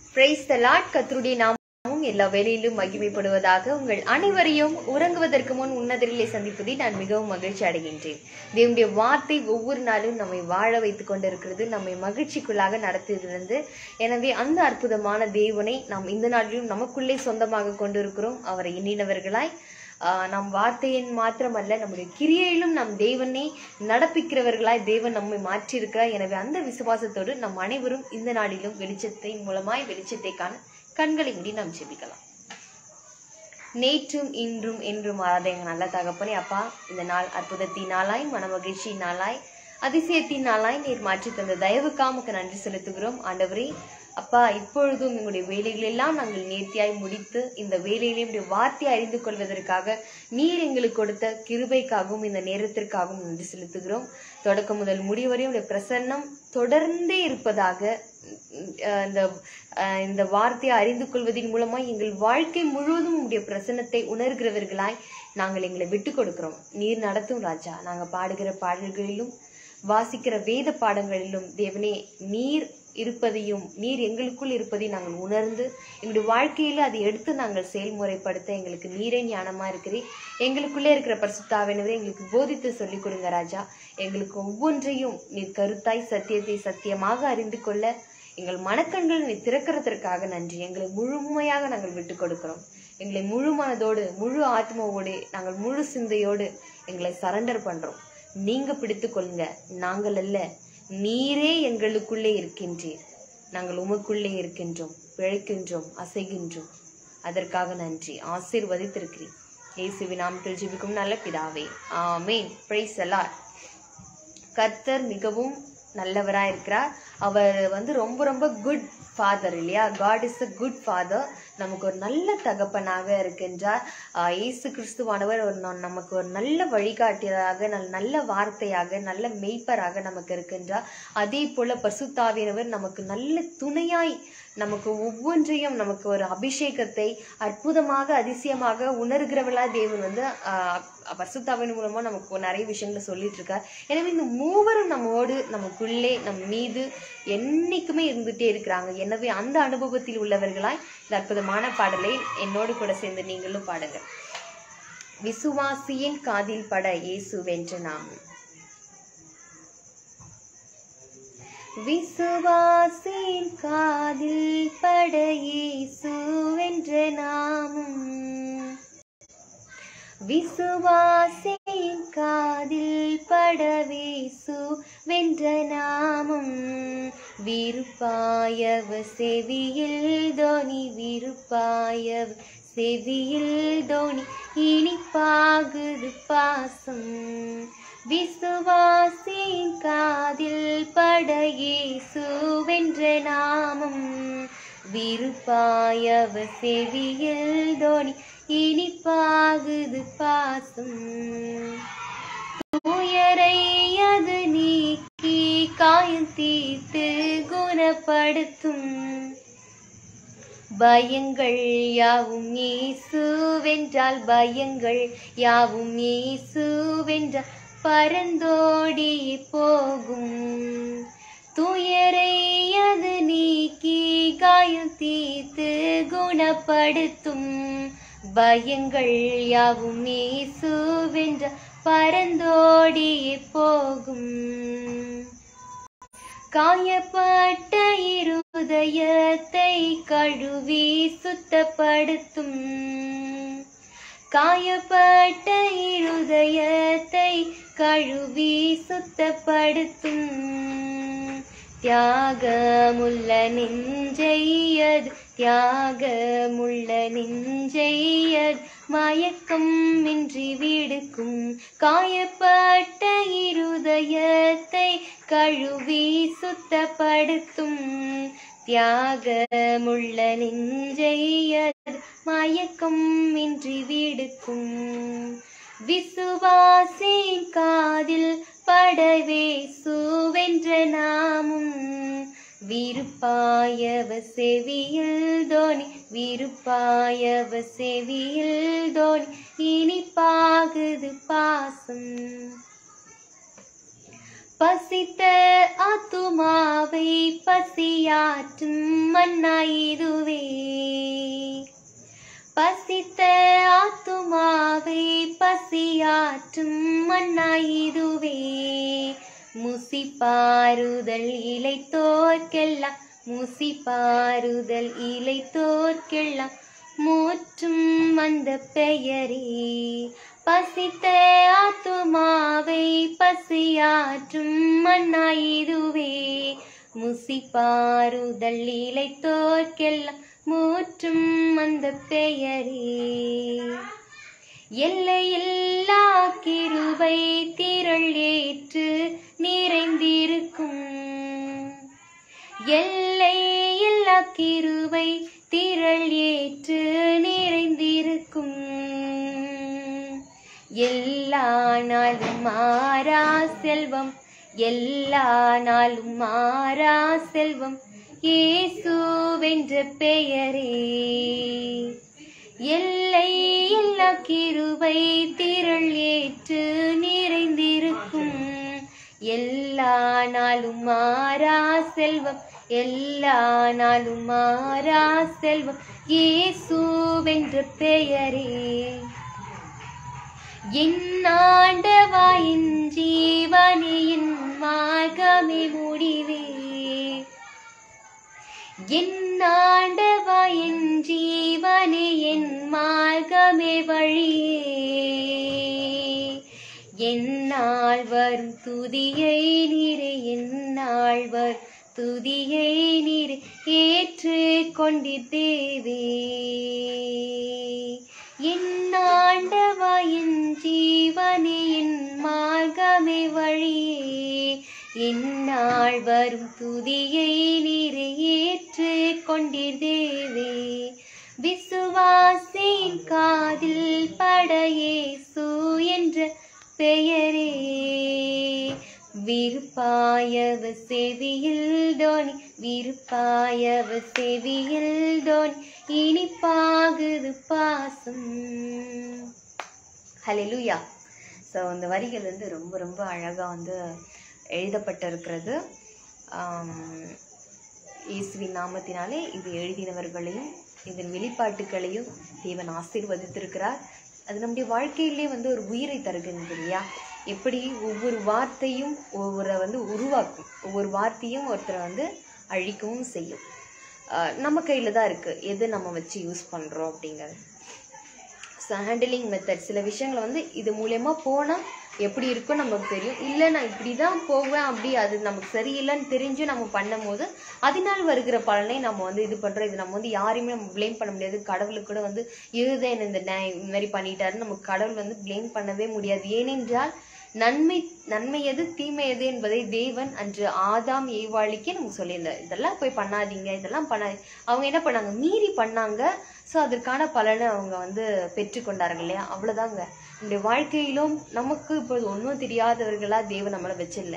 Praise the Lord கத்தருடைய நாமமும் எல்லா வேலையிலும் மகிமைப்படுவதாக உங்கள் அனைவரையும் உறங்குவதற்கு முன் உன்னதரிலே சந்திப்பதில் நான் மிகவும் மகிழ்ச்சி அடைகின்றேன் தேவனுடைய வார்த்தை ஒவ்வொரு நாளும் நம்மை வாழ வைத்துக் கொண்டிருக்கிறது நம்மை மகிழ்ச்சிக்குள்ளாக நடத்துகிறது எனவே அந்த அற்புதமான தேவனை நாம் இந்த நாளிலும் நமக்குள்ளே சொந்தமாக கொண்டிருக்கிறோம் அவரை எண்ணினவர்களாய் ஆஹ் நம் வார்த்தையின் மாத்திரமல்ல நம்முடைய கிரியையிலும் நம் தேவனை நடப்பிக்கிறவர்களாய் தேவன் நம்மை மாற்றியிருக்கிறார் எனவே அந்த விசுவாசத்தோடு நம் அனைவரும் இந்த நாளிலும் வெளிச்சத்தை மூலமாய் வெளிச்சத்தை காண கண்களை மூடி நாம் ஜெபிக்கலாம் நேற்றும் இன்றும் என்றும் மாறாத எங்க நல்ல தகப்பனே அப்பா இந்த நாள் அற்புதத்தின் நாளாய் மனமகிழ்ச்சி நாளாய் அதிசயத்தின் நாளாய் நீர் மாற்றி தந்த தயவுக்காமக்கு நன்றி செலுத்துகிறோம் ஆண்டவரே அப்பா இப்பொழுதும் உங்களுடைய வேலைகள் எல்லாம் நாங்கள் நேர்த்தியாய் முடித்து இந்த வேலையிலே உடைய வார்த்தையை அறிந்து கொள்வதற்காக நீர் எங்களுக்கு கொடுத்த கிருபைக்காகவும் இந்த நேரத்திற்காகவும் நன்றி செலுத்துகிறோம் தொடக்கம் முதல் முடிவு வரை உடைய பிரசன்னம் தொடர்ந்தே இருப்பதாக அஹ் இந்த அஹ் இந்த வார்த்தையை அறிந்து கொள்வதன் மூலமாய் எங்கள் வாழ்க்கை முழுவதும் உடைய பிரசன்னத்தை உணர்கிறவர்களாய் நாங்கள் எங்களை விட்டு கொடுக்கிறோம் நீர் நடத்தும் ராஜா நாங்கள் பாடுகிற பாடல்களிலும் வாசிக்கிற வேத பாடங்களிலும் தேவனே நீர் இருப்பதையும் நீர் எங்களுக்குள் இருப்பதையும் நாங்கள் உணர்ந்து எங்களுடைய வாழ்க்கையில அதை எடுத்து நாங்கள் செயல்முறைப்படுத்த எங்களுக்கு நீரே ஞானமா இருக்கிறேன் எங்களுக்குள்ளே இருக்கிற பரிசுத்தாவினவரை எங்களுக்கு போதித்து சொல்லிக் கொடுங்க ராஜா எங்களுக்கு ஒவ்வொன்றையும் நீர் கருத்தாய் சத்தியத்தை சத்தியமாக அறிந்து கொள்ள எங்கள் மனக்கண்கள் நீ திறக்கிறதற்காக நன்றி எங்களை முழுமையாக நாங்கள் விட்டு கொடுக்கிறோம் எங்களை முழு மனதோடு முழு ஆத்மாவோடு நாங்கள் முழு சிந்தையோடு எங்களை சரண்டர் பண்றோம் நீங்க பிடித்துக் கொள்ளுங்க நாங்கள் அல்ல நீரே எங்களுக்குள்ளே இருக்கின்றீர் நாங்கள் உமக்குள்ளே இருக்கின்றோம் பிழைக்கின்றோம் அசைகின்றோம் அதற்காக நன்றி ஆசீர்வதித்திருக்கிறேன் இயேசுவின் நாமத்தில் ஜெபிக்கும் நல்ல பிதாவே ஆமேன் பிரைஸ் அலாட் கர்த்தர் மிகவும் நல்லவராக இருக்கிறார் அவர் வந்து ரொம்ப ரொம்ப குட் ஃபாதர் இல்லையா God is a good father நமக்கு ஒரு நல்ல தகப்பனாக இருக்கின்றார் ஆஹ் இயேசு கிறிஸ்துவானவர் ஒரு ந- நமக்கு ஒரு நல்ல வழிகாட்டியராக நல்- நல்ல வார்த்தையாக நல்ல மெய்ப்பராக நமக்கு இருக்கின்றார் அதே போல பசுத்தாவியனவர் நமக்கு நல்ல துணையாய் நமக்கு ஒவ்வொன்றையும் நமக்கு ஒரு அபிஷேகத்தை அற்புதமாக அதிசயமாக உணர்கிறவளா தேவன் வந்து ஆஹ் பரிசுத்தாவின் மூலமா நமக்கு நிறைய விஷயங்களை சொல்லிட்டு இருக்கார் எனவே இந்த மூவரும் நம்மோடு நமக்குள்ளே நம் மீது என்னைக்குமே இருந்துட்டே இருக்கிறாங்க எனவே அந்த அனுபவத்தில் உள்ளவர்களாய் இந்த அற்புதமான பாடலை என்னோடு கூட சேர்ந்து நீங்களும் பாடுங்க விசுவாசியின் காதில் பட இயேசு வென்ற நாமம் விசுவாசின் காதில் பட இயேசு வென்ற நாமம் விசுவாசின் காதில் படவேசு வென்ற நாமம் விருப்பாயவ செவியில் தோனி விருப்பாயவ செவியில் தோனி இனிப்பாகுது பாசம் விசுவாசின் காதில் படகேசு வென்ற நாமம் விருப்பாயவ செவியில் தோனி இனிப்பாகுது பாசம் துயரை அது நீக்கி காயம் தீர்த்து குணப்படுத்தும் பயங்கள் யாவும் இயேசுவென்றால் பயங்கள் யாவும் இயேசுவென்றால் பரந்தோடி போகும் துயரை அது நீக்கி காயம் தீர்த்து குணப்படுத்தும் பயங்கள் யாவும் இயேசுவென்றால் பரந்தோடி போகும் காயப்பட்ட இருதயத்தை கழுவி சுத்தப்படுத்தும் காயப்பட்ட இருதயத்தை கழுவி சுத்தப்படுத்தும் தியாகமுள்ள நெஞ்சையது தியாகமுள்ள நெஞ்சையது மயக்கம் இன்றி விடுக்கும் காயப்பட்ட இருதயத்தை கழுவி சுத்தப்படுத்தும் தியாகமுள்ள நெஞ்சையது மயக்கம் இன்றி விடுக்கும் விசுவாசின் காதில் படவே சுவென்ற நாமும் விருப்பாயவ செவியில் தோனி விருப்பாயவ செவியில் தோனி இனிப்பாகுது பாசம் பசித்த ஆத்துமாவை பசியாற்றும் மன்னாயிதுவே பசித்த ஆத்துமாவை பசியாற்றும் மன்னாயிதுவே முசிப்பாறுதல் இலைத்தோர்க்கெல்லாம் முசிப்பாறுதல் இலைத்தோர்க்கெல்லாம் மூற்றும் வந்த பெயரே பசித்த ஆத்துமாவை பசியாற்றும் மன்னாயிதுவே முசிப்பாறுதல் இலைத்தோர்க்கெல்லாம் மூற்றும் அந்த பெயரே எல்லையில்லா கிருபை திரள் ஏற்று நிறைந்திருக்கும் எல்லையில்லா கிருபை திரள் ஏற்று நிறைந்திருக்கும் எல்லா நாளும் மாறா செல்வம் எல்லா நாளும் மாறா செல்வம் இயேசுவென்ற பெயரே எல்லை எல்லா கிருபை திரள் ஏற்று நிறைந்திருக்கும் எல்லா நாளும் மாறா செல்வம் எல்லா நாளும் மாறா செல்வம் இயேசுவென்ற பெயரே என் ஆண்டவா என் ஜீவனே என் மார்க்கமே முடிவே என் ஆண்டவா என் ஜீவனே என் மார்க்கமே வழியே என்னால் வரும் துதியை நீரே என்னால் வரும் துதியை நீர் ஏற்று கொண்டிருந்தேவே என் ஆண்டவா என் ஜீவனே என் மார்க்கமே வழியே என்னால் வரும் துதியை நீர் ஏற்று கொண்டிருந்தேவே விசுவாசின் காதில் படையேசு என்ற பெயரே விருப்பாயவ செவியில் தோனி விருப்பாயவ செவியில் தோனி இனிப்பாகுது பாசம் ஹalleluya ஸோ இந்த வரிகள் வந்து ரொம்ப ரொம்ப அழகாக வந்து எழுதப்பட்டிருக்கிறது ஆம், இயேசுவின் நாமத்தினாலே இது எழுதினவர்களையும் இதன் வெளிப்பாட்டுகளையும் தேவன் ஆசீர்வதித்திருக்கிறார் அது நம்முடைய வாழ்க்கையிலே வந்து ஒரு உயிரை தருகிறது இல்லையா எப்படி ஒவ்வொரு வார்த்தையும் ஒவ்வொரு வந்து உருவாக்கும் ஒவ்வொரு வார்த்தையும் ஒருத்தரை வந்து அழிக்கவும் செய்யும் ஆஹ் நம்ம கையில் தான் இருக்குது எது நம்ம வச்சு யூஸ் பண்ணுறோம் அப்படிங்கிறது ஸோ ஹேண்டிலிங் மெத்தட் சில விஷயங்களை வந்து இது மூலயமா போனால் எப்படி இருக்கும் நமக்கு தெரியும் இல்லை நான் இப்படி தான் போவேன் அப்படி அது நமக்கு சரியில்லைன்னு தெரிஞ்சு நம்ம பண்ணும்போது அதனால் வருகிற பலனை நம்ம வந்து இது பண்ணுறோம் இது நம்ம வந்து யாரையுமே நம்ம ப்ளேம் பண்ண முடியாது கடவுளுக்கு கூட வந்து இதுதான் என்ன இந்த நே- இந்த மாதிரி பண்ணிட்டாருன்னு நம்ம கடவுள் வந்து ப்ளேம் பண்ணவே முடியாது ஏனென்றால் நன்மை நன்மை எது தீமை எது என்பதை தேவன் அன்று ஆதாம் ஏவாளிக்கே நமக்கு சொல்லியிருந்தார் இதெல்லாம் போய் பண்ணாதீங்க இதெல்லாம் பண்ணாதீங்க அவங்க என்ன பண்ணாங்க மீறி பண்ணாங்க ஸோ அதற்கான பலனை அவங்க வந்து பெற்றுக்கொண்டார்கள் இல்லையா அவ்வளோதாங்க நம்முடைய வாழ்க்கையிலும் நமக்கு இப்பொழுது ஒன்றும் தெரியாதவர்களா தேவன் நம்மளை வச்சில்ல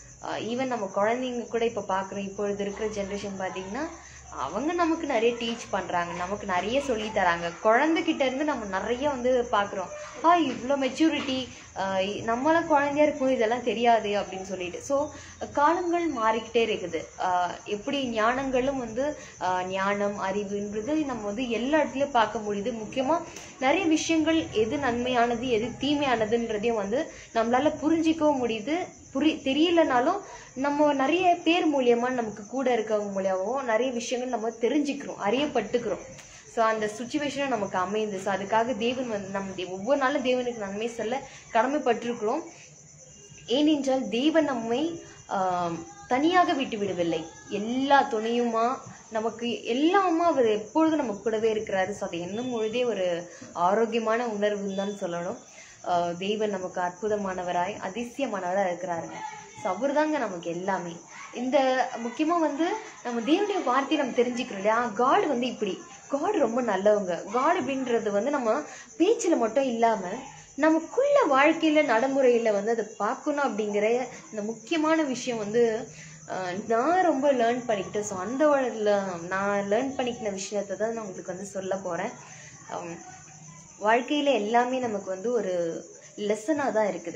ஈவன் நம்ம குழந்தைங்க கூட இப்போ பார்க்குறோம் இப்பொழுது இருக்கிற ஜென்ரேஷன் பார்த்தீங்கன்னா அவங்க நமக்கு நிறைய டீச் பண்ணுறாங்க நமக்கு நிறைய சொல்லி தராங்க குழந்தைகிட்ட இருந்து நம்ம நிறைய வந்து பார்க்குறோம் ஆ இவ்வளோ மெச்சூரிட்டி நம்மளாம் குழந்தையா இருக்கும் இதெல்லாம் தெரியாது அப்படின்னு சொல்லிட்டு ஸோ காலங்கள் மாறிக்கிட்டே இருக்குது ஆஹ் எப்படி ஞானங்களும் வந்து ஆஹ் ஞானம் அறிவுன்றது நம்ம வந்து எல்லா இடத்துலையும் பார்க்க முடியுது முக்கியமாக நிறைய விஷயங்கள் எது நன்மையானது எது தீமையானதுன்றதையும் வந்து நம்மளால புரிஞ்சிக்கவும் முடியுது புரி தெரியலனாலும் நம்ம நிறைய பேர் மூலியமா நமக்கு கூட இருக்கவங்க மூலியமாவும் நிறைய விஷயங்கள் நம்ம தெரிஞ்சுக்கிறோம் அறியப்பட்டுக்கிறோம் ஸோ அந்த சுச்சுவேஷனும் நமக்கு அமையுது ஸோ அதுக்காக தேவன் வந்து நம்ம தே- ஒவ்வொரு நாளும் தேவனுக்கு நன்மை சொல்ல கடமைப்பட்டிருக்கிறோம் ஏனென்றால் தேவன் நம்மை ஆம், தனியாக விட்டு விடவில்லை எல்லா துணையுமா நமக்கு எல்லாமா அவர் எப்பொழுதும் நம்ம கூடவே இருக்கிறாரு ஸோ அது என்னும் பொழுதே ஒரு ஆரோக்கியமான உணர்வுன்னு தான் சொல்லணும் ஆஹ் தேவன் நமக்கு அற்புதமானவராய் அதிசயமானவராக இருக்கிறாருங்க ஸோ அவர் தாங்க நமக்கு எல்லாமே இந்த முக்கியமாக வந்து நம்ம தேவனுடைய வார்த்தையை நம்ம தெரிஞ்சுக்கிறோம் இல்லையா காட் வந்து இப்படி காட் ரொம்ப நல்லவங்க காட் அப்படின்றது வந்து நம்ம பேச்சில் மட்டும் இல்லாமல் நமக்குள்ள வாழ்க்கையில நடைமுறையில வந்து அதை பார்க்கணும் அப்படிங்கிற இந்த முக்கியமான விஷயம் வந்து ஆஹ், நான் ரொம்ப லேர்ன் பண்ணிக்கிட்டேன் ஸோ அந்த வழியில நான் லேர்ன் பண்ணிக்கின விஷயத்தை தான் நான் உங்களுக்கு வந்து சொல்ல போகிறேன் வாழ்க்கையில் எல்லாமே நமக்கு வந்து ஒரு லெசனாக தான் இருக்குது ஸோ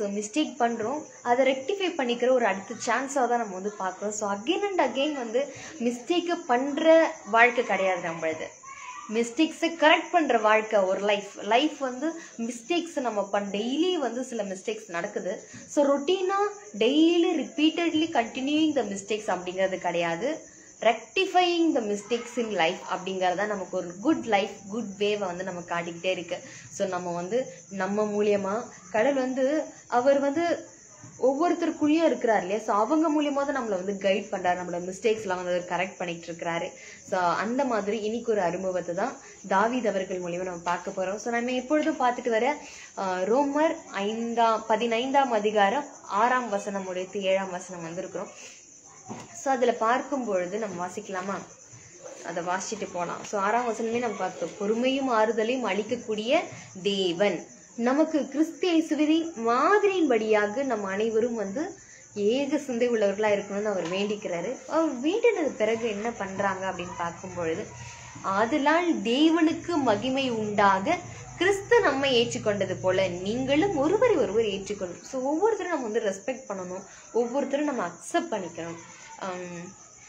ஸோ மிஸ்டேக் பண்ணுறோம் அதை ரெக்டிஃபை பண்ணிக்கிற ஒரு அடுத்த சான்ஸாக தான் நம்ம வந்து பார்க்குறோம் ஸோ அகெயின் அண்ட் அகெயின் வந்து மிஸ்டேக்கு பண்ணுற வாழ்க்கை கிடையாது நம்மளது மிஸ்டேக்ஸை கரெக்ட் பண்ணுற வாழ்க்கை ஒரு லைஃப் லைஃப் வந்து மிஸ்டேக்ஸை நம்ம பண் டெய்லி வந்து சில மிஸ்டேக்ஸ் நடக்குது ஸோ ரொட்டீனாக daily repeatedly continuing the mistakes அப்படிங்கிறது கிடையாது rectifying the mistakes in life அப்படிங்கிறத நமக்கு ஒரு குட் லைஃப் குட் வேவை வந்து நம்ம காட்டிக்கிட்டே இருக்கு ஸோ நம்ம வந்து நம்ம மூலியமா கடல் வந்து அவர் வந்து ஒவ்வொருத்தருக்குள்ளேயும் இருக்கிறார் இல்லையா ஸோ அவங்க மூலியமாக தான் நம்மளை வந்து கைட் பண்ணுறாரு நம்மளோட மிஸ்டேக்ஸ்லாம் வந்து அவர் கரெக்ட் பண்ணிட்டு இருக்கிறாரு ஸோ அந்த மாதிரி இன்னைக்கு ஒரு அனுபவத்தை தான் தாவீத் அவர்கள் மூலியமா நம்ம பார்க்க போகிறோம் ஸோ நம்ம எப்பொழுதும் பார்த்துட்டு வர ஆஹ், ரோமர் ஐந்தாம் பதினைந்தாம் அதிகாரம் ஆறாம் வசனம் உடைத்து ஏழாம் வசனம் வந்திருக்கிறோம் ஸோ அதில் பார்க்கும் பொழுது நம்ம வாசிக்கலாமா அதை வாசிச்சுட்டு போகலாம் ஸோ ஆறாம் வசனமே நம்ம பார்த்தோம் பொறுமையும் ஆறுதலையும் அளிக்கக்கூடிய தேவன் நமக்கு கிறிஸ்து இயேசுவின் மாதிரியின்படியாக நம்ம அனைவரும் வந்து ஏக சிந்தை உள்ளவர்களா இருக்கணும்னு அவர் வேண்டிக்கிறாரு அவர் வேண்டினது பிறகு என்ன பண்றாங்க அப்படின்னு பார்க்கும் பொழுது ஆதலால் தேவனுக்கு மகிமை உண்டாக கிறிஸ்து நம்மை ஏற்றுக்கொண்டது போல நீங்களும் ஒருவரை ஒருவர் ஏற்றுக்கொள்ளணும் ஸோ ஒவ்வொருத்தரும் நம்ம வந்து ரெஸ்பெக்ட் பண்ணணும் ஒவ்வொருத்தரும் நம்ம அக்செப்ட் பண்ணிக்கணும் ஆம்,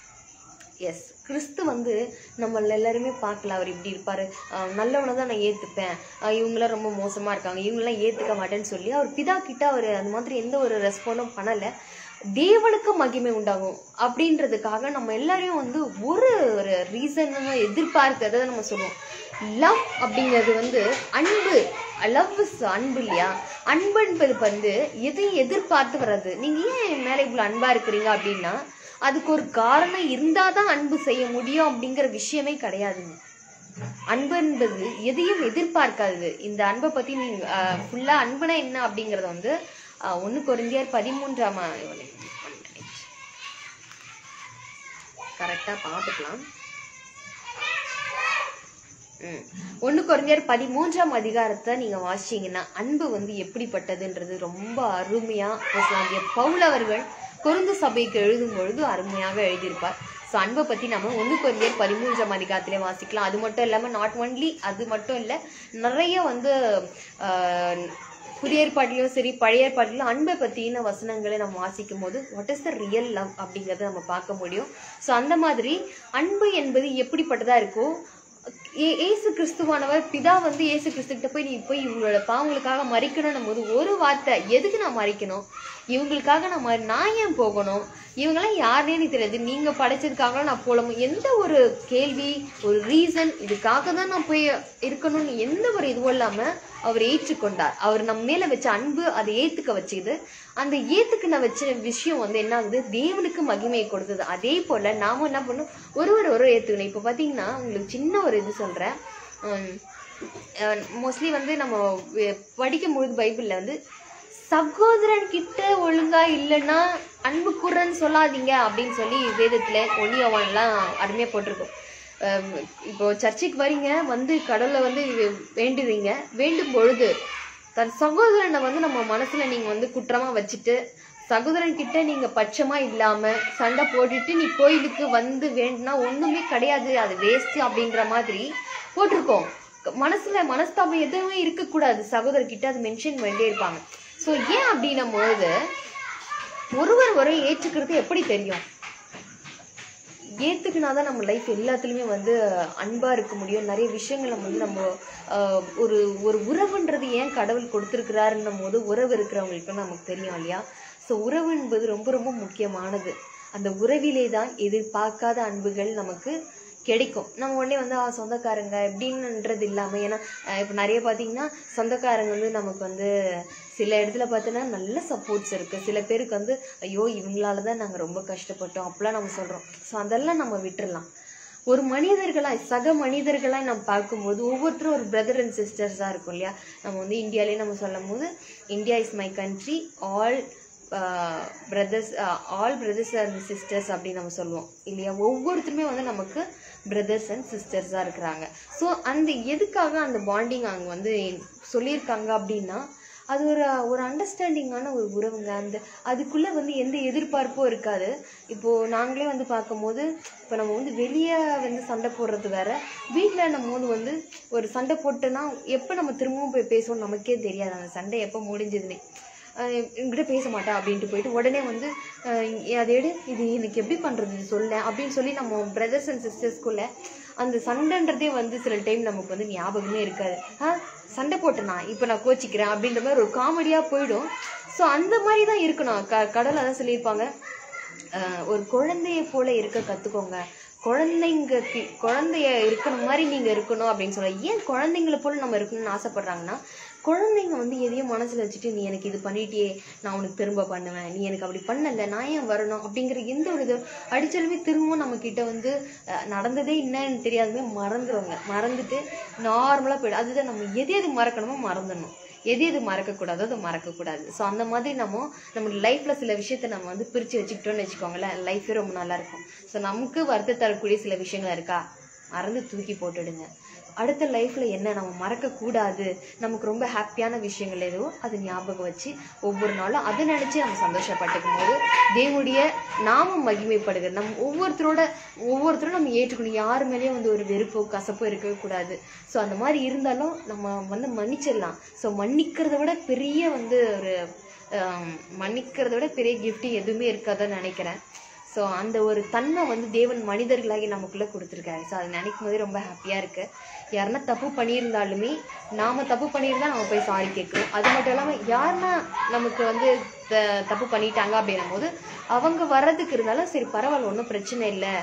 எஸ் கிறிஸ்து வந்து நம்மள எல்லாருமே பார்க்கல அவர் இப்படி இருப்பாரு ஆஹ் நல்லவனை தான் நான் ஏத்துப்பேன் ஆஹ் இவங்களாம் ரொம்ப மோசமா இருக்காங்க இவங்களாம் ஏத்துக்க மாட்டேன்னு சொல்லி அவர் பிதா கிட்ட அவர் அந்த மாதிரி எந்த ஒரு ரெஸ்பாண்டும் பண்ணல தேவனுக்கு மகிமை உண்டாகும் அப்படின்றதுக்காக நம்ம எல்லாரையும் வந்து ஒரு ஒரு ரீசன் எதிர்பார்த்து அதாவது நம்ம சொல்லுவோம் லவ் அப்படிங்கிறது வந்து அன்பு லவ் இஸ் அன்பு இல்லையா அன்பு என்பது வந்து எதையும் எதிர்பார்த்து வர்றது நீங்க ஏன் என் மேல இவ்வளவு அன்பா இருக்கிறீங்க அப்படின்னா அதுக்கு ஒரு காரணம் இருந்தாதான் அன்பு செய்ய முடியும் அப்படிங்கிற விஷயமே கிடையாதுங்க அன்பு என்பது எதையும் எதிர்பார்க்காது இந்த அன்பை பத்தி நீங்க ஃபுல்லா அன்புனா என்ன அப்படிங்கறத வந்து ஆஹ், ஒண்ணு கொரிந்தியர் பதிமூன்றாம் கரெக்டா பார்த்துக்கலாம் ம். ஒண்ணு குறைஞ்சர் பதிமூன்றாம் அதிகாரத்தை நீங்க வாசிச்சீங்கன்னா அன்பு வந்து எப்படிப்பட்டதுன்றது ரொம்ப அருமையா அப்போஸ்தலனாகிய பவுல் அவர்கள் கொருந்து சபைக்கு எழுதும் பொழுது அருமையாக எழுதியிருப்பார் ஸோ அன்பை பத்தி நம்ம ஒண்ணு குறைஞ்சர் பதிமூன்றாம் அதிகாரத்திலே வாசிக்கலாம் அது மட்டும் இல்லாம நாட் ஒன்லி அது மட்டும் இல்ல நிறைய வந்து ஆஹ், புதிய ஏற்பாட்டிலும் சரி பழைய ஏற்பாட்டிலும் அன்பை பத்தின வசனங்களை நம்ம வாசிக்கும் போது what is the real love அப்படிங்கறத நம்ம பார்க்க முடியும் ஸோ அந்த மாதிரி அன்பு என்பது எப்படிப்பட்டதா இருக்கோ ஏ- ஏசு கிறிஸ்துவானவர் பிதா வந்து ஏசு கிறிஸ்து கிட்ட போய் நீ போய் இவங்களோட பாவங்களுக்காக மறிக்கணும் போது ஒரு வார்த்தை எதுக்கு நான் மறிக்கணும் இவங்களுக்காக நான் மறி- நான் ஏன் போகணும் இவங்கெல்லாம் யாருனே எனக்கு தெரியாது நீங்க படைச்சதுக்காக நான் போகலாம் எந்த ஒரு கேள்வி ஒரு ரீசன் இதுக்காக தான் நான் போய் இருக்கணும்னு எந்த ஒரு இதுவும் இல்லாம அவர் ஏற்றுக்கொண்டார் அவர் நம்ம மேல வச்ச அன்பு அதை ஏத்துக்க வச்சுது அந்த ஏத்துக்கின வச்ச விஷயம் வந்து என்ன ஆகுது தேவனுக்கு மகிமையை கொடுத்தது அதே போல நாம என்ன பண்ணணும் ஒருவர் ஒரு ஏத்துக்கணும் இப்ப பாத்தீங்கன்னா உங்களுக்கு சின்ன ஒரு இது சொல்றேன் மோஸ்ட்லி வந்து நம்ம வே- படிக்கும் பொழுது பைபிள்ல வந்து சகோதரன் கிட்ட ஒழுங்கா இல்லைன்னா அன்பு கூறன்னு சொல்லாதீங்க அப்படின்னு சொல்லி வேதத்துல ஒன்னியவன்லாம் அருமையா போட்டிருக்கும் அஹ் இப்போ சர்ச்சுக்கு வரீங்க வந்து கடவுளை வந்து வேண்டுவீங்க வேண்டும் பொழுது தன் சகோதரனை வந்து நம்ம மனசுல நீங்க வந்து குற்றமா வச்சுட்டு சகோதரன் கிட்ட நீங்க பட்சமா இல்லாம சண்டை போட்டுட்டு நீ கோயிலுக்கு வந்து வேண்டுனா ஒண்ணுமே கிடையாது அது வேஸ்ட் அப்படின்ற மாதிரி போட்டிருக்கோம் மனசுல மனஸ்தாபம் எதுவுமே இருக்கக்கூடாது சகோதரர்கிட்ட அது மென்ஷன் பண்ணிட்டே இருப்பாங்க ஸோ ஏன் அப்படின்னும் பொழுது ஒருவர் ஒரே ஏற்றுக்கிறது எப்படி தெரியும் ஏத்துக்கினாதான் நம்ம லைஃப் எல்லாத்துலயுமே வந்து அன்பா இருக்க முடியும் நிறைய விஷயங்கள் நம்ம வந்து நம்ம ஆஹ், ஒரு ஒரு உறவுன்றது ஏன் கடவுள் கொடுத்துருக்கிறாருன்னும் போது உறவு இருக்கிறவங்களுக்கு நமக்கு தெரியும் இல்லையா ஸோ உறவு என்பது ரொம்ப ரொம்ப முக்கியமானது அந்த உறவிலே தான் எதிர்பார்க்காத அன்புகள் நமக்கு கிடைக்கும் நம்ம உடனே வந்து ஆ, சொந்தக்காரங்க எப்படின்னுன்றது இல்லாம ஏன்னா அஹ், இப்ப நிறைய பாத்தீங்கன்னா சொந்தக்காரங்க வந்து நமக்கு வந்து சில இடத்துல பார்த்தோன்னா நல்ல சப்போர்ட்ஸ் இருக்கு சில பேருக்கு வந்து ஐயோ இவங்களால தான் நாங்க ரொம்ப கஷ்டப்பட்டோம் அப்படிலாம் நம்ம சொல்றோம் ஸோ அதெல்லாம் நம்ம விட்டுறலாம் ஒரு மனிதர்களாய் சக மனிதர்களாய் நம்ம பார்க்கும்போது ஒவ்வொருத்தரும் ஒரு பிரதர் அண்ட் சிஸ்டர்ஸா இருக்கும் இல்லையா நம்ம வந்து இந்தியாலே நம்ம சொல்லும் போது India is my country all brothers all brothers and sisters அப்படின்னு நம்ம சொல்லுவோம் இல்லையா ஒவ்வொருத்தருமே வந்து நமக்கு பிரதர்ஸ் அண்ட் சிஸ்டர்ஸாக இருக்கிறாங்க ஸோ அந்த எதுக்காக அந்த பாண்டிங் அங்கே வந்து சொல்லியிருக்காங்க அப்படின்னா அது ஒரு ஒரு அண்டர்ஸ்டாண்டிங்கான ஒரு உறவுங்க அந்த அதுக்குள்ளே வந்து எந்த எதிர்பார்ப்பும் இருக்காது இப்போது நாங்களே வந்து பார்க்கும்போது இப்போ நம்ம வந்து வெளியே வந்து சண்டை போடுறது வேற வீட்டில் நம்ம வந்து வந்து ஒரு சண்டை போட்டோன்னா எப்போ நம்ம திரும்பவும் போய் பேசுவோம் நமக்கே தெரியாது அந்த சண்டை எப்போ முடிஞ்சதுன்னு அஹ் என்கிட்ட பேச மாட்டா அப்படின்ட்டு போயிட்டு உடனே வந்து அஹ் அதை எடு இது எனக்கு எப்படி பண்ணுறது இது சொல்ல அப்படின்னு சொல்லி நம்ம பிரதர்ஸ் அண்ட் சிஸ்டர்ஸ்குள்ள அந்த சண்டைன்றதே வந்து சில டைம் நமக்கு வந்து ஞாபகமே இருக்காது ஆ சண்டை போட்டேனா இப்போ நான் கோச்சிக்கிறேன் அப்படின்ற மாதிரி ஒரு காமெடியாக போயிடும் ஸோ அந்த மாதிரி தான் இருக்கணும் க கடவுள் அதான் சொல்லியிருப்பாங்க அஹ் ஒரு குழந்தைய போல இருக்க கத்துக்கோங்க குழந்தைங்க கி- குழந்தைய இருக்கிற மாதிரி நீங்க இருக்கணும் அப்படின்னு சொல்ல ஏன் குழந்தைங்கள போல நம்ம இருக்கணும்னு ஆசைப்படுறாங்கன்னா குழந்தைங்க வந்து எதையும் மனசுல வச்சுட்டு நீ எனக்கு இது பண்ணிட்டியே நான் உனக்கு திரும்ப பண்ணுவேன் நீ எனக்கு அப்படி பண்ணல நான் ஏன் வரணும் அப்படிங்கிற எந்த ஒரு இது அடிச்சாலுமே திரும்பவும் நம்ம கிட்ட வந்து அஹ், நடந்ததே என்னன்னு தெரியாதுமே மறந்துடுவாங்க மறந்துட்டு நார்மலா போயிடும் அதுதான் நம்ம எது எது மறக்கணுமோ மறந்துடணும் எது எது மறக்கக்கூடாதோ அதை மறக்கக்கூடாது ஸோ அந்த மாதிரி நம்ம நம்ம லைஃப்ல சில விஷயத்த நம்ம வந்து பிரிச்சு வச்சுக்கிட்டோம்னு வச்சுக்கோங்களேன் லைஃபே ரொம்ப நல்லா இருக்கும் ஸோ நமக்கு வருத்த தரக்கூடிய சில விஷயங்கள் இருக்கா மறந்து தூக்கி போட்டுடுங்க அடுத்த லைஃப்ல என்ன நம்ம மறக்க கூடாது நமக்கு ரொம்ப ஹாப்பியான விஷயங்கள் எதுவோ அது ஞாபகம் வச்சு ஒவ்வொரு நாளும் அதை நினைச்சு நம்ம சந்தோஷப்பட்டுக்கும் போது தேவனுடைய நாமம் மகிமைப்படுகிறது நம்ம ஒவ்வொருத்தரோட ஒவ்வொருத்தரும் நம்ம ஏற்றுக்கணும் யார் மேலேயும் வந்து ஒரு வெறுப்போ கசப்போ இருக்கவே கூடாது ஸோ அந்த மாதிரி இருந்தாலும் நம்ம வந்து மன்னிச்சிடலாம் ஸோ மன்னிக்கிறத விட பெரிய வந்து ஒரு ஆம், மன்னிக்கிறத விட பெரிய gift எதுவுமே இருக்காதுன்னு நினைக்கிறேன் ஸோ அந்த ஒரு தன்மை வந்து தேவன் மனிதர்களாகி நமக்குள்ள கொடுத்துருக்காரு ஸோ அதை நினைக்கும் போதே ரொம்ப ஹாப்பியாக இருக்கு யாருன்னா தப்பு பண்ணியிருந்தாலுமே நாம தப்பு பண்ணியிருந்தா நம்ம போய் சாரி கேட்குறோம் அது மட்டும் இல்லாமல் யாருன்னா நமக்கு வந்து த- தப்பு பண்ணிட்டாங்க அப்படின்னும் போது அவங்க வர்றதுக்கு இருந்தாலும் சரி பரவாயில்ல ஒன்றும் பிரச்சனை இல்லை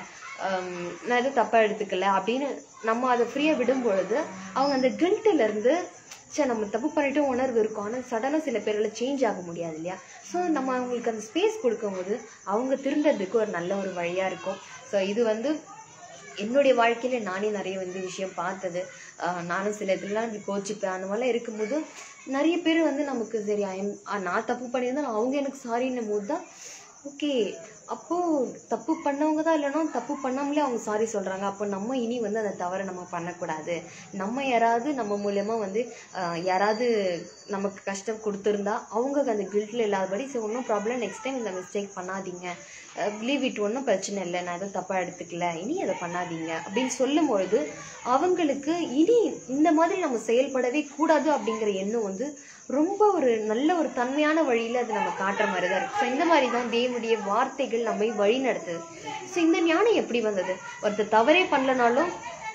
நான் எதுவும் தப்பாக எடுத்துக்கல அப்படின்னு நம்ம அதை ஃப்ரீயாக விடும் பொழுது அவங்க அந்த guilt-ல இருந்து சே நம்ம தப்பு பண்ணிட்டு உணர்வு இருக்கும் ஆனால் சடனாக சில பேரால சேஞ்ச் ஆக முடியாது இல்லையா ஸோ நம்ம அவங்களுக்கு அந்த ஸ்பேஸ் கொடுக்கும்போது அவங்க திருந்தறதுக்கு ஒரு நல்ல ஒரு வழியாக இருக்கும் ஸோ இது வந்து என்னுடைய வாழ்க்கையில நானே நிறைய வந்து விஷயம் பார்த்தது ஆஹ் நானும் சில இதெல்லாம் இப்படி கோச்சிப்பேன் அந்த மாதிரிலாம் இருக்கும்போது நிறைய பேர் வந்து நமக்கு சரி ஐம் நான் தப்பு பண்ணியிருந்தா அவங்க எனக்கு சாரின்னும் போது தான் ஓகே அப்போ தப்பு பண்ணவங்க தான் இல்லைன்னா தப்பு பண்ணாமலே அவங்க சாரி சொல்றாங்க அப்போ நம்ம இனி வந்து அந்த தவறை நம்ம பண்ணக்கூடாது நம்ம யாராவது நம்ம மூலியமா வந்து ஆஹ் யாராவது நமக்கு கஷ்டம் கொடுத்துருந்தா அவங்க அந்த கில்ட்ல இல்லாதபடி சரி ஒன்றும் ப்ராப்ளம் நெக்ஸ்ட் டைம் இந்த மிஸ்டேக் பண்ணாதீங்க லீவ் இட் ஒன்றும் பிரச்சனை இல்லை நான் எதுவும் தப்பாக எடுத்துக்கல இனி அதை பண்ணாதீங்க அப்படின்னு சொல்லும்பொழுது அவங்களுக்கு இனி இந்த மாதிரி நம்ம செயல்படவே கூடாது அப்படிங்கிற எண்ணம் வந்து ரொம்ப ஒரு நல்ல ஒரு தன்மையான வழியில அது நம்ம காட்டுற மாதிரி தான் இருக்கு ஸோ இந்த மாதிரி தான் தேவனுடைய வார்த்தைகள் நம்மை வழி நடத்துது ஸோ இந்த ஞானம் எப்படி வந்தது ஒருத்தர் தவறே பண்ணலனாலும்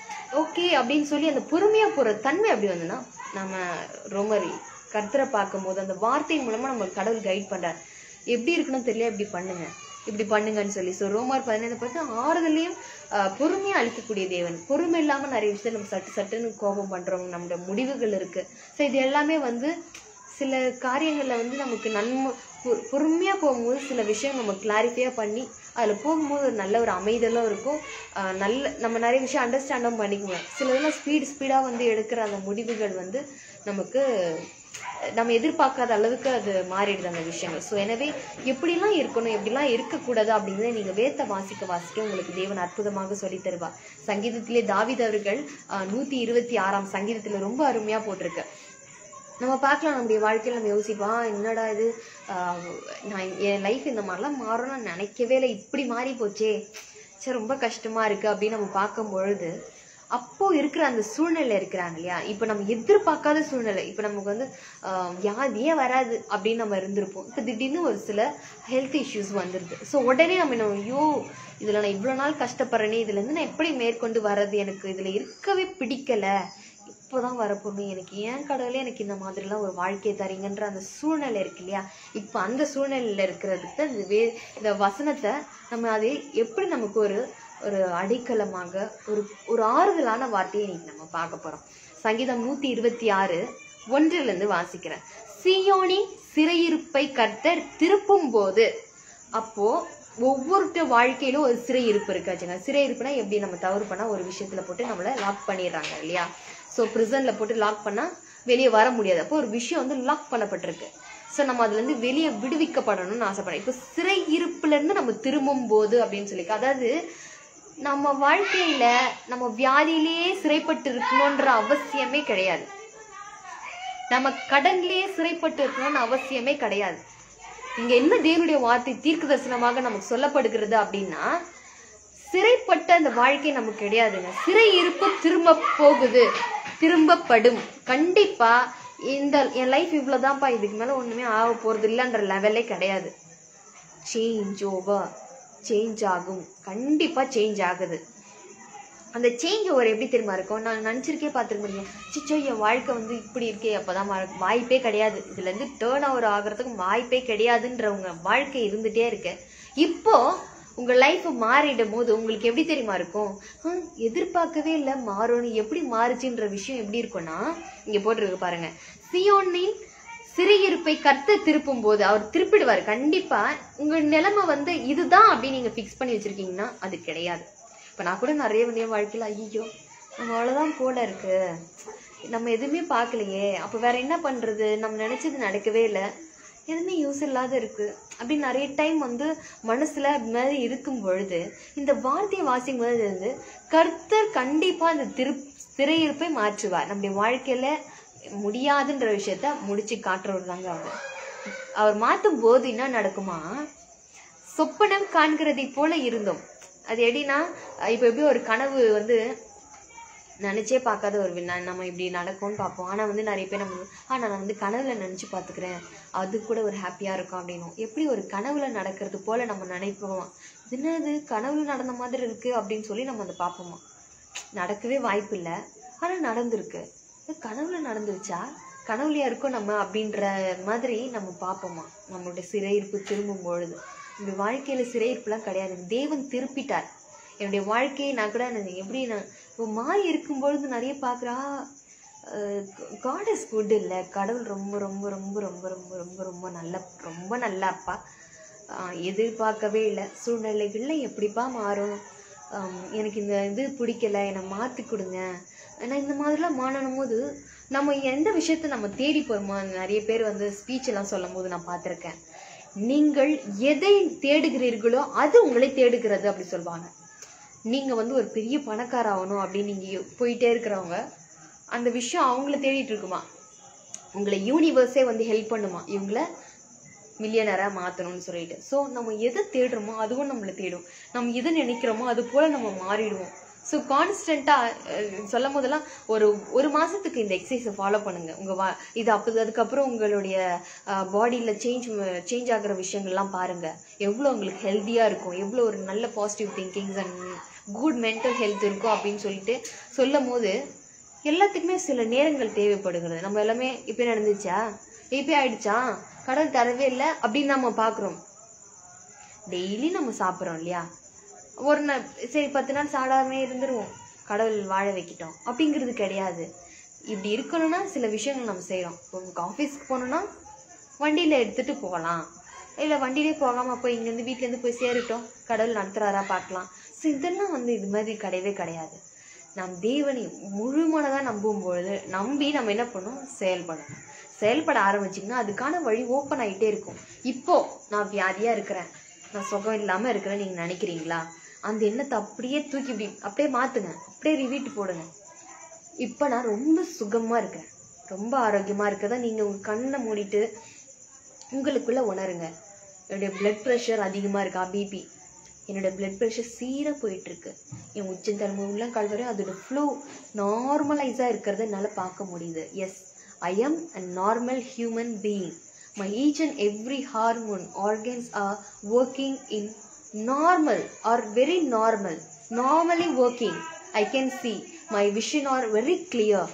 ஓகே அப்படின்னு சொல்லி அந்த பொறுமையா போற தன்மை எப்படி வந்ததுன்னா நம்ம ரோமரி கர்த்தரை பார்க்கும்போது அந்த வார்த்தை மூலமா நம்ம கடவுள் கைட் பண்றார் எப்படி இருக்கணும் தெரியல இப்படி பண்ணுங்க இப்படி பண்ணுங்கன்னு சொல்லி ஸோ ரோமார் பதினைந்து பார்த்து ஆறுதலையும் ஆஹ், பொறுமையா அளிக்கக்கூடிய தேவன் பொறுமை இல்லாம நிறைய விஷயத்தை நம்ம சட்டு சட்டுன்னு கோபம் பண்றோம் நம்மளோட முடிவுகள் இருக்கு ஸோ இது எல்லாமே வந்து சில காரியங்கள்ல வந்து நமக்கு நன்மை பொ- பொறுமையா போகும்போது சில விஷயம் நம்ம கிளாரிஃபையா பண்ணி அதுல போகும்போது ஒரு நல்ல ஒரு அமைதலும் இருக்கும் ஆஹ் நல்ல நம்ம நிறைய விஷயம் அண்டர்ஸ்டாண்டும் பண்ணிக்குவோம் சில இதெல்லாம் ஸ்பீட் ஸ்பீடா வந்து எடுக்கிற அந்த முடிவுகள் வந்து நமக்கு நம்ம எதிர்பார்க்காத அளவுக்கு அது மாறிடுது அந்த விஷயங்கள் ஸோ எனவே எப்படிலாம் இருக்கணும் எப்படிலாம் இருக்கக்கூடாது அப்படிங்கிறத நீங்க வேத்த வாசிக்க வாசிக்க உங்களுக்கு தேவன் அற்புதமாக சொல்லி தருவா சங்கீதத்திலே தாவீது அவர்கள் ஆஹ் நூத்தி இருபத்தி ஆறாம் சங்கீதத்துல ரொம்ப அருமையா போட்டிருக்கு நம்ம பார்க்கலாம் நம்முடைய வாழ்க்கையில நம்ம யோசிப்போம் "ஆ, என்னடா இது ஆஹ் நான் என் லைஃப் இந்த மாதிரிலாம் மாறும்னு நான் நினைக்கவே இல்லை இப்படி மாறி போச்சே சரி ரொம்ப கஷ்டமா இருக்கு அப்படின்னு நம்ம பார்க்கும் பொழுது அப்போ இருக்கிற அந்த சூழ்நிலை இருக்கிறாங்க இல்லையா இப்போ நம்ம எதிர்பார்க்காத சூழ்நிலை இப்போ நமக்கு வந்து ஆஹ் யா- ஏன் வராது அப்படின்னு நம்ம இருந்திருப்போம் இப்போ திடீர்னு ஒரு சில ஹெல்த் இஷ்யூஸ் வந்துருது ஸோ உடனே நம்ம என்ன ஐயோ இதுல நான் இவ்வளவு நாள் கஷ்டப்படுறேனே இதுல இருந்து நான் எப்படி மேற்கொண்டு வர்றது எனக்கு இதுல இருக்கவே பிடிக்கல இப்போதான் வரப்போகுது எனக்கு ஏன் கடவுளே எனக்கு இந்த மாதிரிலாம் ஒரு வாழ்க்கையை தரீங்கன்ற அந்த சூழ்நிலை இருக்கு இல்லையா இப்போ அந்த சூழ்நிலையில இருக்கிறதுக்கு தான் இந்த வே இந்த வசனத்தை நம்ம அதை எப்படி நமக்கு ஒரு ஒரு அடைக்கலமாக ஒரு ஒரு ஆறுதலான வார்த்தையை இன்னைக்கு நம்ம பார்க்க போறோம் சங்கீதம் நூத்தி இருபத்தி ஆறு ஒன்றிலிருந்து இருந்து வாசிக்கிறேன் சீயோனின் சிறையிருப்பை கர்த்தர் திருப்பும் போது அப்போ ஒவ்வொருத்த வாழ்க்கையிலும் ஒரு சிறை இருப்பு இருக்காச்சுங்க சிறை இருப்புனா எப்படி நம்ம தவறு பண்ணா ஒரு விஷயத்துல போட்டு நம்மள லாக் பண்ணிடுறாங்க இல்லையா ஸோ ப்ரிசன்ல போட்டு லாக் பண்ணா வெளியே வர முடியாது அப்போ ஒரு விஷயம் வந்து லாக் பண்ணப்பட்டிருக்கு ஸோ நம்ம அதுல இருந்து வெளியே விடுவிக்கப்படணும்னு ஆசைப்படுறோம் இப்போ சிறை இருப்புல இருந்து நம்ம திரும்பும் போது அப்படின்னு சொல்லி அதாவது நம்ம வாழ்க்கையில நம்ம வியாதியிலேயே சிறைப்பட்டு இருக்கணுன்ற அவசியமே கிடையாது நம்ம கடன்லயே சிறைப்பட்டு இருக்கணும்னு அவசியமே கிடையாது இங்க என்ன தேவனுடைய வார்த்தை தீர்க்க தரிசனமாக நமக்கு சொல்லப்படுகிறது அப்படின்னா சிறைப்பட்ட அந்த வாழ்க்கை நமக்கு கிடையாதுங்க சிறை இருப்பு திரும்ப போகுது திரும்பப்படும் கண்டிப்பா இந்த என் லைஃப் இவ்வளோதான்ப்பா இதுக்கு மேலே ஒன்றுமே ஆக போகிறது இல்லைன்ற லெவலே கிடையாது சேஞ்ச் ஓவர் சேஞ்ச் ஆகும் கண்டிப்பாக சேஞ்ச் ஆகுது அந்த சேஞ்ச் ஓவர் எப்படி தெரியுமா இருக்கும் நான் நினச்சிருக்கே பார்த்துருக்க முடியும் சிச்சோ என் வாழ்க்கை வந்து இப்படி இருக்கே அப்போதான் வாய்ப்பே கிடையாது இதுலேருந்து டேர்ன் ஓவர் ஆகிறதுக்கு வாய்ப்பே கிடையாதுன்றவங்க வாழ்க்கை இருந்துகிட்டே இருக்கு இப்போ உங்கள் லைஃப் மாறிடும் போது உங்களுக்கு எப்படி தெரியுமா இருக்கும் ஹம், எதிர்பார்க்கவே இல்லை மாறும்னு எப்படி மாறுச்சுன்ற விஷயம் எப்படி இருக்கும்னா இங்கே போட்டிருக்கு பாருங்க சியோனின் சிறையிருப்பை கர்த்த திருப்பும் போது அவர் திருப்பிடுவார் கண்டிப்பா உங்க நிலைமை வந்து இதுதான் அப்படின்னு நீங்க ஃபிக்ஸ் பண்ணி வச்சிருக்கீங்கன்னா அது கிடையாது இப்ப நான் கூட நிறைய வந்து என் வாழ்க்கையில ஐயோ நம்ம அவ்வளவுதான் போல இருக்கு நம்ம எதுவுமே பார்க்கலையே அப்ப வேற என்ன பண்றது நம்ம நினைச்சது நடக்கவே இல்லை எதுவுமே யூஸ் இல்லாத இருக்கு அப்படி நிறைய டைம் வந்து மனசுல அது மாதிரி இருக்கும் பொழுது இந்த வார்த்தையை வாசிக்கும் பொழுது வந்து கர்த்தர் கண்டிப்பா அந்த திரு திரையிருப்பை மாற்றுவார் நம்முடைய வாழ்க்கையில முடியாதுன்ற விஷயத்த முடிச்சு காட்டுறவர் தாங்க அவர் அவர் மாத்தும் போது என்ன நடக்குமா சொப்பனம் காண்கிறதை போல இருந்தோம் அது எப்படின்னா இப்போ எப்படி ஒரு கனவு வந்து நினைச்சே பார்க்காத ஒரு வி- ந- நம்ம இப்படி நடக்கும்னு பார்ப்போம் ஆனா வந்து நிறைய பேர் நம்ம ஆ நான் வந்து கனவுல நினைச்சு பார்த்துக்கிறேன் அது கூட ஒரு ஹாப்பியா இருக்கும் அப்படின்னும் எப்படி ஒரு கனவுல நடக்கிறது போல நம்ம நினைப்போம் இது என்னது கனவுல நடந்த மாதிரி இருக்கு அப்படின்னு சொல்லி நம்ம அதை பார்ப்போமா நடக்கவே வாய்ப்பு இல்லை ஆனா நடந்திருக்கு இது கனவுல நடந்துருச்சா கனவுலையா இருக்கோம் நம்ம அப்படின்ற மாதிரி நம்ம பார்ப்போமா நம்மளுடைய சிறையிருப்பு திரும்பும் பொழுது இந்த வாழ்க்கையில சிறையிருப்புலாம் கிடையாது தேவன் திருப்பிட்டார் என்னுடைய வாழ்க்கையை நான் கூட நான் எப்படி நான் இப்போ மாறி இருக்கும்பொழுது நிறைய பார்க்குறா காட் இஸ் குட் இல்லை கடவுள் ரொம்ப ரொம்ப ரொம்ப ரொம்ப ரொம்ப ரொம்ப ரொம்ப நல்ல ரொம்ப நல்ல அப்பா ஆஹ் எதிர்பார்க்கவே இல்லை சூழ்நிலைகள்ல எப்படிப்பா மாறும் ஆம், எனக்கு இந்த இது பிடிக்கல என்னை மாற்றி கொடுங்க ஏன்னா இந்த மாதிரிலாம் மாறணும் போது நம்ம எந்த விஷயத்த நம்ம தேடி போகிறோமோ நிறைய பேர் வந்து ஸ்பீச் எல்லாம் சொல்லும் போது நான் பார்த்துருக்கேன் நீங்கள் எதை தேடுகிறீர்களோ அது உங்களை தேடுகிறது அப்படி சொல்லுவாங்க நீங்க வந்து ஒரு பெரிய பணக்கார ஆகணும் அப்படின்னு நீங்க போயிட்டே இருக்கிறவங்க அந்த விஷயம் அவங்கள தேடிட்டு இருக்குமா உங்களை யூனிவர்ஸே வந்து ஹெல்ப் பண்ணுமா இவங்கள மில்லியனரா மாத்தணும்னு சொல்லிட்டு ஸோ நம்ம எதை தேடுறோமோ அதுவும் நம்மளை தேடும் நம்ம எதை நினைக்கிறோமோ அது போல நம்ம மாறிடுவோம் ஸோ கான்ஸ்டண்ட்டாக சொல்லும் போதெல்லாம் ஒரு ஒரு மாசத்துக்கு இந்த எக்ஸசைஸை ஃபாலோ பண்ணுங்க உங்க வா இது அப்போ அதுக்கப்புறம் உங்களுடைய பாடியில் சேஞ்ச் சேஞ்ச் ஆகுற விஷயங்கள்லாம் பாருங்க எவ்வளோ உங்களுக்கு ஹெல்த்தியாக இருக்கும் எவ்வளோ ஒரு நல்ல positive thinkings and good mental health இருக்கும் அப்படின்னு சொல்லிட்டு சொல்லும் போது எல்லாத்துக்குமே சில நேரங்கள் தேவைப்படுகிறது நம்ம எல்லாமே இப்போ நடந்துச்சா இப்போ ஆயிடுச்சா கடவுள் தரவே இல்லை அப்படின்னு நம்ம பார்க்குறோம் டெய்லி நம்ம சாப்பிட்றோம் இல்லையா ஒரு நாள் சரி பத்து நாள் சாடாமே இருந்துருவோம் கடவுள் வாழ வைக்கிட்டோம் அப்படிங்கிறது கிடையாது இப்படி இருக்கணும்னா சில விஷயங்கள் நம்ம செய்கிறோம் இப்போ உங்களுக்கு ஆஃபீஸ்க்கு போகணுன்னா வண்டியில் எடுத்துகிட்டு போகலாம் இல்லை வண்டியிலே போகாமல் போய் இங்கேருந்து வீட்டிலேருந்து போய் சேரட்டும் கடவுள் நடத்துகிறாரா பார்க்கலாம் ஸோ இதெல்லாம் வந்து இது மாதிரி கிடையவே கிடையாது நம் தேவனை முழுமனதாக நம்பும் பொழுது நம்பி நம்ம என்ன பண்ணணும் செயல்படணும் செயல்பட ஆரம்பிச்சிங்கன்னா அதுக்கான வழி ஓப்பன் ஆகிட்டே இருக்கும் இப்போ நான் வியாதியாக இருக்கிறேன் நான் சுகம் இல்லாமல் இருக்கிறேன்னு நீங்கள் நினைக்கிறீங்களா அந்த எண்ணத்தை அப்படியே தூக்கி இப்படி அப்படியே மாற்றுங்க அப்படியே ரிவீட் போடுங்க இப்போ நான் ரொம்ப சுகமாக இருக்கிறேன் ரொம்ப ஆரோக்கியமாக இருக்கிறதா நீங்கள் உங்கள் கண்ணை மூடிட்டு உங்களுக்குள்ள உணருங்க என்னுடைய பிளட் ப்ரெஷர் அதிகமாக இருக்கா பிபி என்னோட பிளட் ப்ரெஷர் சீராக போயிட்டு இருக்கு என் உச்சந்தலைமை உள்ள கல்வரை அதோட ஃப்ளோ நார்மலைஸாக இருக்கிறத என்னால் பார்க்க முடியுது yes I am a normal human being my each and every hormone organs are working in normal are very normal normally working I can see my vision are very clear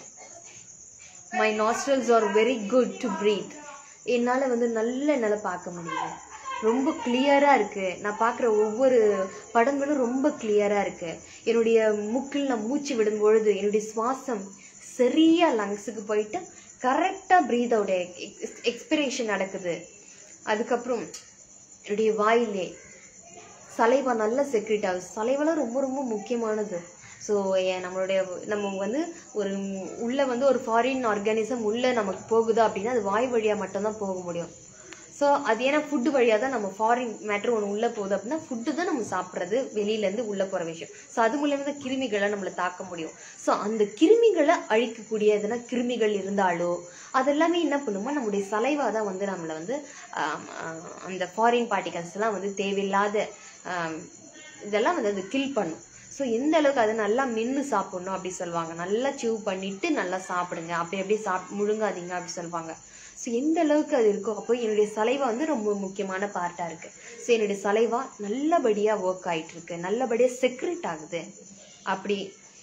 my nostrils are very good to breathe என்னால் வந்து நல்ல என்னால் பார்க்க முடியுது ரொம்ப கிளியராக இருக்குது நான் பார்க்குற ஒவ்வொரு படங்களும் ரொம்ப கிளியராக இருக்குது என்னுடைய மூக்கில் நான் மூச்சு விடும் பொழுது என்னுடைய சுவாசம் சரியாக லங்ஸுக்கு போயிட்டு கரெக்டாக ப்ரீத் அவுட் எக்ஸ்பிரேஷன் நடக்குது அதுக்கப்புறம் என்னுடைய வாயிலே சலைவா நல்ல செக்ரெட் ஆகுது சலைவெல்லாம் ரொம்ப ரொம்ப முக்கியமானது ஸோ நம்மளுடைய நம்ம வந்து ஒரு உள்ள வந்து ஒரு ஃபாரின் ஆர்கானிசம் உள்ள நமக்கு போகுது அப்படின்னா அது வாய் வழியாக மட்டும்தான் போக முடியும் ஸோ அது ஏன்னா ஃபுட்டு வழியாக தான் நம்ம ஃபாரின் மேட்ரு ஒன்று உள்ளே போகுது அப்படின்னா ஃபுட்டு தான் நம்ம சாப்பிட்றது வெளியிலேருந்து உள்ளே போகிற விஷயம் ஸோ அது மூலியமாக தான் கிருமிகளை நம்மளை தாக்க முடியும் ஸோ அந்த கிருமிகளை அழிக்கக்கூடிய எதனா கிருமிகள் இருந்தாலோ அதெல்லாமே என்ன பண்ணுமோ நம்முடைய சலைவா தான் வந்து நம்மளை வந்து ஆம், ஆம், அந்த ஃபாரின் பார்ட்டிகல்ஸ்லாம் வந்து தேவையில்லாத ஆம், இதெல்லாம் வந்து அது கில் பண்ணும் ஸோ ஸோ எந்த அளவுக்கு அது நல்லா மென்று சாப்பிடணும் அப்படி சொல்லுவாங்க நல்லா சிவ் பண்ணிட்டு நல்லா சாப்பிடுங்க அப்படி அப்படியே சாப் முழுங்காதீங்க அப்படி சொல்லுவாங்க ஸோ எந்த அளவுக்கு அது இருக்கோ அப்போ என்னுடைய சலைவா வந்து ரொம்ப முக்கியமான பார்ட்டாக இருக்கு ஸோ என்னுடைய சலைவா நல்லபடியாக ஒர்க் ஆயிட்டு இருக்கு நல்லபடியாக செக்ரெட் ஆகுது அப்படி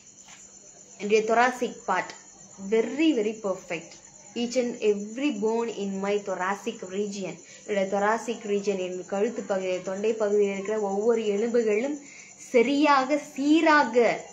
என்னுடைய thoracic part very very perfect each and every bone in my thoracic region என்னுடைய தொராசிக் ரீஜியன் என் கழுத்து பகுதி தொண்டை பகுதியில் இருக்கிற ஒவ்வொரு எலும்புகளும் சரியாக சீராக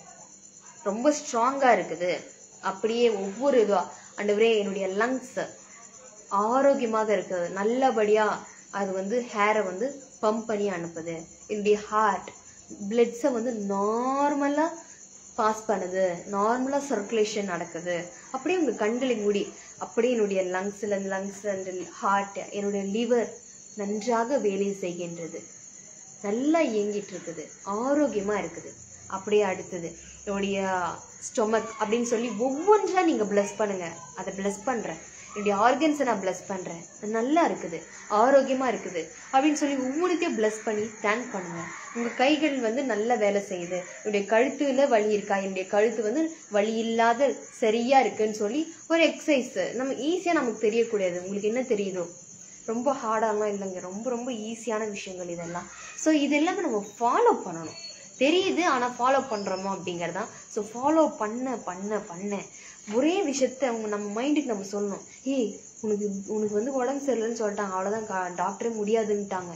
ரொம்ப ஸ்ட்ராங்காக இருக்குது அப்படியே ஒவ்வொரு இதுவா அண்டவரே என்னுடைய லங்ஸ் ஆரோக்கியமாக இருக்குது நல்லபடியாக அது வந்து ஹேரை வந்து பம்ப் பண்ணி அனுப்புது என்னுடைய ஹார்ட் பிளட்ஸை வந்து நார்மலாக பாஸ் பண்ணுது நார்மலாக சர்க்குலேஷன் நடக்குது அப்படியே உங்கள் கண்களை மூடி அப்படியே என்னுடைய லங்ஸில் லங்ஸ் அண்ட் ஹார்ட் என்னுடைய லிவர் நன்றாக வேலை செய்கின்றது நல்லா இயங்கிட்டு இருக்குது ஆரோக்கியமாக இருக்குது அப்படியே அடுத்தது என்னுடைய ஸ்டொமக் அப்படின்னு சொல்லி ஒவ்வொன்றா நீங்கள் ப்ளஸ் பண்ணுங்க அதை ப்ளஸ் பண்ணுறேன் என்னுடைய ஆர்கன்ஸை நான் ப்ளஸ் பண்ணுறேன் நல்லா இருக்குது ஆரோக்கியமாக இருக்குது அப்படின்னு சொல்லி ஒவ்வொருத்தையும் ப்ளஸ் பண்ணி தேங்க் பண்ணுங்க உங்கள் கைகள் வந்து நல்ல வேலை செய்யுது என்னுடைய கழுத்துல வலி இருக்கா என்னுடைய கழுத்து வந்து வலி இல்லாத சரியா இருக்குன்னு சொல்லி ஒரு எக்ஸசைஸ் நம்ம ஈஸியாக நமக்கு தெரியக்கூடியது உங்களுக்கு என்ன தெரியுதோ ரொம்ப ஹார்டாலாம் இல்லைங்க ரொம்ப ரொம்ப ஈஸியான விஷயங்கள் இதெல்லாம் ஸோ இது எல்லாமே நம்ம ஃபாலோ பண்ணணும் தெரியுது ஆனால் ஃபாலோ பண்ணுறோமோ அப்படிங்கிறது தான் ஸோ ஃபாலோ பண்ண பண்ண பண்ண ஒரே விஷயத்த அவங்க நம்ம மைண்டுக்கு நம்ம சொல்லணும் ஏய் உனக்கு உனக்கு வந்து உடம்பு சரியில்லைன்னு சொல்லிட்டாங்க அவ்வளோதான் டாக்டரே முடியாதுன்ட்டாங்க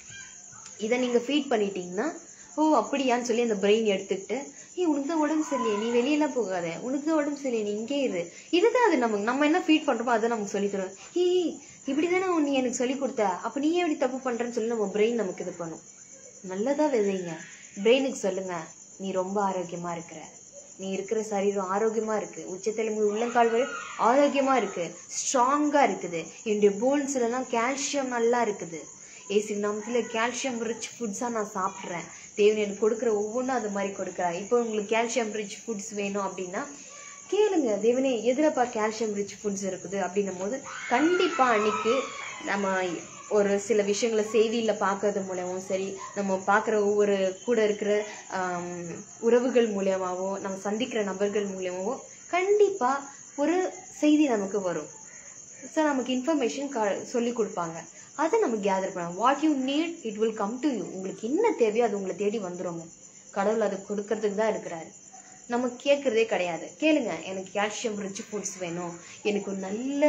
இதை நீங்கள் ஃபீட் பண்ணிட்டீங்கன்னா ஓ அப்படியான்னு சொல்லி அந்த பிரெயின் எடுத்துக்கிட்டு ஏய் உனக்கு தான் உடம்பு சரியில்லையே நீ வெளியெல்லாம் போகாத உனக்கு தான் உடம்பு சரியில்லை நீ இங்கே இரு இதுதான் அது நமக்கு நம்ம என்ன ஃபீட் பண்ணுறோமோ அதை நமக்கு சொல்லி தரும் ஏய் இப்படி தானே நீ எனக்கு சொல்லி கொடுத்த அப்போ நீ எப்படி தப்பு பண்ணுறேன்னு சொல்லி நம்ம பிரெயின் நமக்கு இது பண்ணும் நல்லதா விதைங்க பிரெயினுக்கு சொல்லுங்க நீ ரொம்ப ஆரோக்கியமா இருக்கிற நீ இருக்கிற சரீரம் ஆரோக்கியமா இருக்கு உச்சத்தலைமுறை உள்ளங்கால் வரை ஆரோக்கியமா இருக்கு ஸ்ட்ராங்கா இருக்குது என்னுடைய போன்ஸ்ல எல்லாம் கால்சியம் நல்லா இருக்குது ஏசி நாமத்தில் கால்சியம் ரிச் ஃபுட்ஸாக நான் சாப்பிட்றேன் தேவன் எனக்கு கொடுக்குற ஒவ்வொன்றும் அது மாதிரி கொடுக்குறா இப்போ உங்களுக்கு கால்சியம் ரிச் ஃபுட்ஸ் வேணும் அப்படின்னா கேளுங்க தேவனே எதிரப்பா கால்சியம் ரிச் ஃபுட்ஸ் இருக்குது அப்படின்னும் போது கண்டிப்பாக அன்னைக்கு நம்ம ஒரு சில விஷயங்களை செய்தியில் பார்க்கறது மூலயமாவும் சரி நம்ம பார்க்குற ஒவ்வொரு கூட இருக்கிற ஆம், உறவுகள் மூலியமாவோ நம்ம சந்திக்கிற நபர்கள் மூலியமாவோ கண்டிப்பாக ஒரு செய்தி நமக்கு வரும் ஸோ நமக்கு இன்ஃபர்மேஷன் க சொல்லி கொடுப்பாங்க அதை நம்ம கேதர் பண்ணலாம் what you need it will come to you உங்களுக்கு என்ன தேவையோ அது உங்களை தேடி வந்துருங்க கடவுள் அதை கொடுக்கறதுக்கு தான் இருக்கிறாரு நம்ம கேட்குறதே கிடையாது கேளுங்க எனக்கு கால்சியம் ரிச் ஃபுட்ஸ் வேணும் எனக்கு ஒரு நல்ல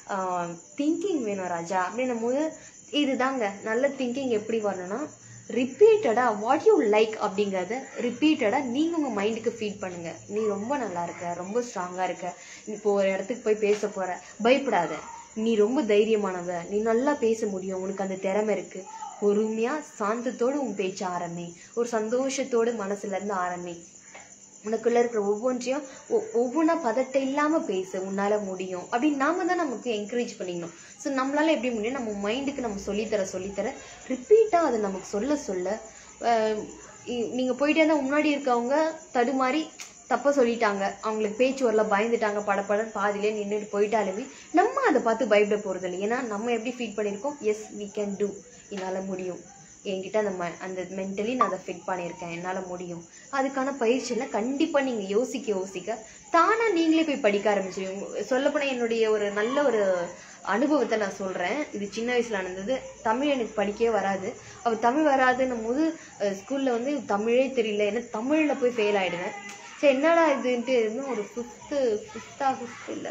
திங்கிங் வேணும் ராஜா அப்படின்னும் போது இதுதாங்க நல்ல திங்கிங் எப்படி வரணும்னா ரிப்பீட்டடாக வாட் யூ லைக் அப்படிங்கிறத ரிப்பீட்டடாக நீங்கள் உங்கள் மைண்டுக்கு ஃபீட் பண்ணுங்க நீ ரொம்ப நல்லா இருக்க ரொம்ப ஸ்ட்ராங்காக இருக்க இப்போ ஒரு இடத்துக்கு போய் பேச போகிற பயப்படாத நீ ரொம்ப தைரியமானவ நீ நல்லா பேச முடியும் உனக்கு அந்த திறமை இருக்கு பொறுமையா சாந்தத்தோடு உன் பேச்ச ஆரம்பி ஒரு சந்தோஷத்தோடு மனசுல இருந்து ஆரம்பி உனக்குள்ள இருக்கிற ஒவ்வொன்றையும் ஒ- ஒவ்வொன்றா பதட்டை இல்லாம பேசு உன்னால முடியும் அப்படின்னு நாம தான் நமக்கு என்கரேஜ் பண்ணிக்கணும் ஸோ நம்மளால எப்படி முடியும் நம்ம மைண்டுக்கு நம்ம சொல்லித்தர சொல்லித்தர ரிப்பீட்டா அது நமக்கு சொல்ல சொல்ல அஹ், இ- நீங்க போயிட்டே இருந்தா முன்னாடி இருக்கவங்க தடுமாறி தப்பா சொல்லிட்டாங்க அவங்களுக்கு பேச்சு வரல பயந்துட்டாங்க படப்படன்னு பாதியிலே நின்றுட்டு போயிட்டாலுமே நம்ம அதை பார்த்து பயப்பட போறது இல்லை ஏன்னா நம்ம எப்படி ஃபீட் பண்ணியிருக்கோம் எஸ் we கேன் டூ என்னால முடியும் என்கிட்ட அந்த ம- அந்த மென்டலி நான் அதை ஃபிட் பண்ணியிருக்கேன் என்னால் முடியும் அதுக்கான பயிற்சியில் கண்டிப்பாக நீங்கள் யோசிக்க யோசிக்க தானாக நீங்களே போய் படிக்க ஆரம்பிச்சிருவீங்க சொல்லப்போனால் என்னுடைய ஒரு நல்ல ஒரு அனுபவத்தை நான் சொல்கிறேன் இது சின்ன வயசில் நடந்தது தமிழ் எனக்கு படிக்கவே வராது அவள் தமிழ் வராதுன்னும் போது ஸ்கூலில் வந்து தமிழே தெரியல ஏன்னா தமிழில் போய் ஃபெயில் ஆகிடுவேன் சரி என்னடா இதுன்ட்டு இன்னும் ஒரு ஃபிஃப்த்து ஃபிஃப்த்தா ஃபிஃப்த் இல்லை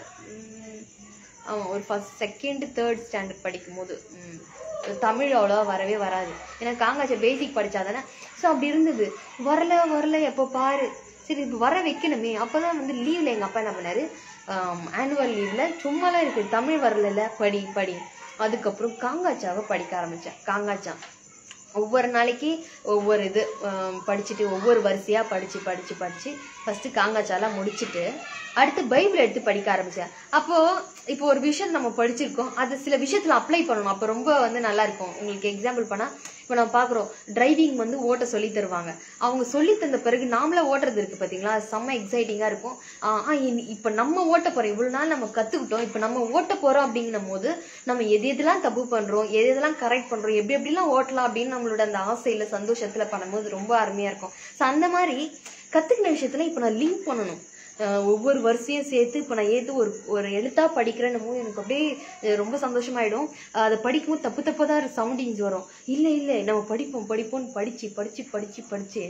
ஆமாம் ஒரு ஃபஸ்ட் செகண்ட் தேர்ட் ஸ்டாண்டர்ட் படிக்கும்போது ம், தமிழ் அவ்வளோவா வரவே வராது ஏன்னா காங்காச்ச பேசிக் படித்தாதானே ஸோ அப்படி இருந்தது வரல வரல எப்போ பாரு சரி இப்போ வர வைக்கணுமே அப்போ தான் வந்து லீவில் எங்கள் அப்பா என்ன பண்ணாரு ஆனுவல் லீவில் சும்மாலாம் இருக்குது தமிழ் வரல படி படி அதுக்கப்புறம் காங்காச்சாவை படிக்க ஆரம்பித்தேன் காங்காச்சா ஒவ்வொரு நாளைக்கு ஒவ்வொரு இது ஆம், படிச்சுட்டு ஒவ்வொரு வரிசையாக படித்து படித்து படித்து ஃபஸ்ட்டு காங்காச்சாலாம் முடிச்சுட்டு அடுத்து பைபிள் எடுத்து படிக்க ஆரம்பித்தேன் அப்போது இப்போ ஒரு விஷயம் நம்ம படிச்சிருக்கோம் அது சில விஷயத்தில் அப்ளை பண்ணணும் அப்போ ரொம்ப வந்து நல்லா இருக்கும் உங்களுக்கு எக்ஸாம்பிள் பண்ணால் இப்போ நம்ம பார்க்குறோம் டிரைவிங் வந்து ஓட்ட சொல்லி தருவாங்க அவங்க சொல்லி தந்த பிறகு நாமளே ஓட்டுறது இருக்குது பார்த்தீங்களா அது செம்ம எக்ஸைட்டிங்காக இருக்கும் ஆ ஆ, இனி- இப்போ நம்ம ஓட்ட போகிறோம் இவ்வளோ நாள் நம்ம கற்றுக்கிட்டோம் இப்போ நம்ம ஓட்ட போகிறோம் அப்படிங்கும் போது நம்ம எது எதெல்லாம் தப்பு பண்ணுறோம் எது எதெல்லாம் கரெக்ட் பண்ணுறோம் எப்படி எப்படிலாம் ஓட்டலாம் அப்படின்னு நம்மளோட அந்த ஆசையில் சந்தோஷத்தில் பண்ணும்போது ரொம்ப அருமையாக இருக்கும் ஸோ அந்த மாதிரி கத்துக்கின விஷயத்துல இப்போ நான் லிங்க் பண்ணணும் அஹ் ஒவ்வொரு வரிசையும் சேர்த்து இப்போ நான் ஏத்து ஒரு ஒரு எழுத்தா படிக்கிறேன்னு எனக்கு அப்படியே அஹ் ரொம்ப சந்தோஷமாயிடும் அஹ் அதை படிக்கும்போது தப்பு தப்பாக தான் சவுண்டிங்ஸ் வரும் இல்லை இல்லை நம்ம படிப்போம் படிப்போம்னு படிச்சு படிச்சு படிச்சு படிச்சு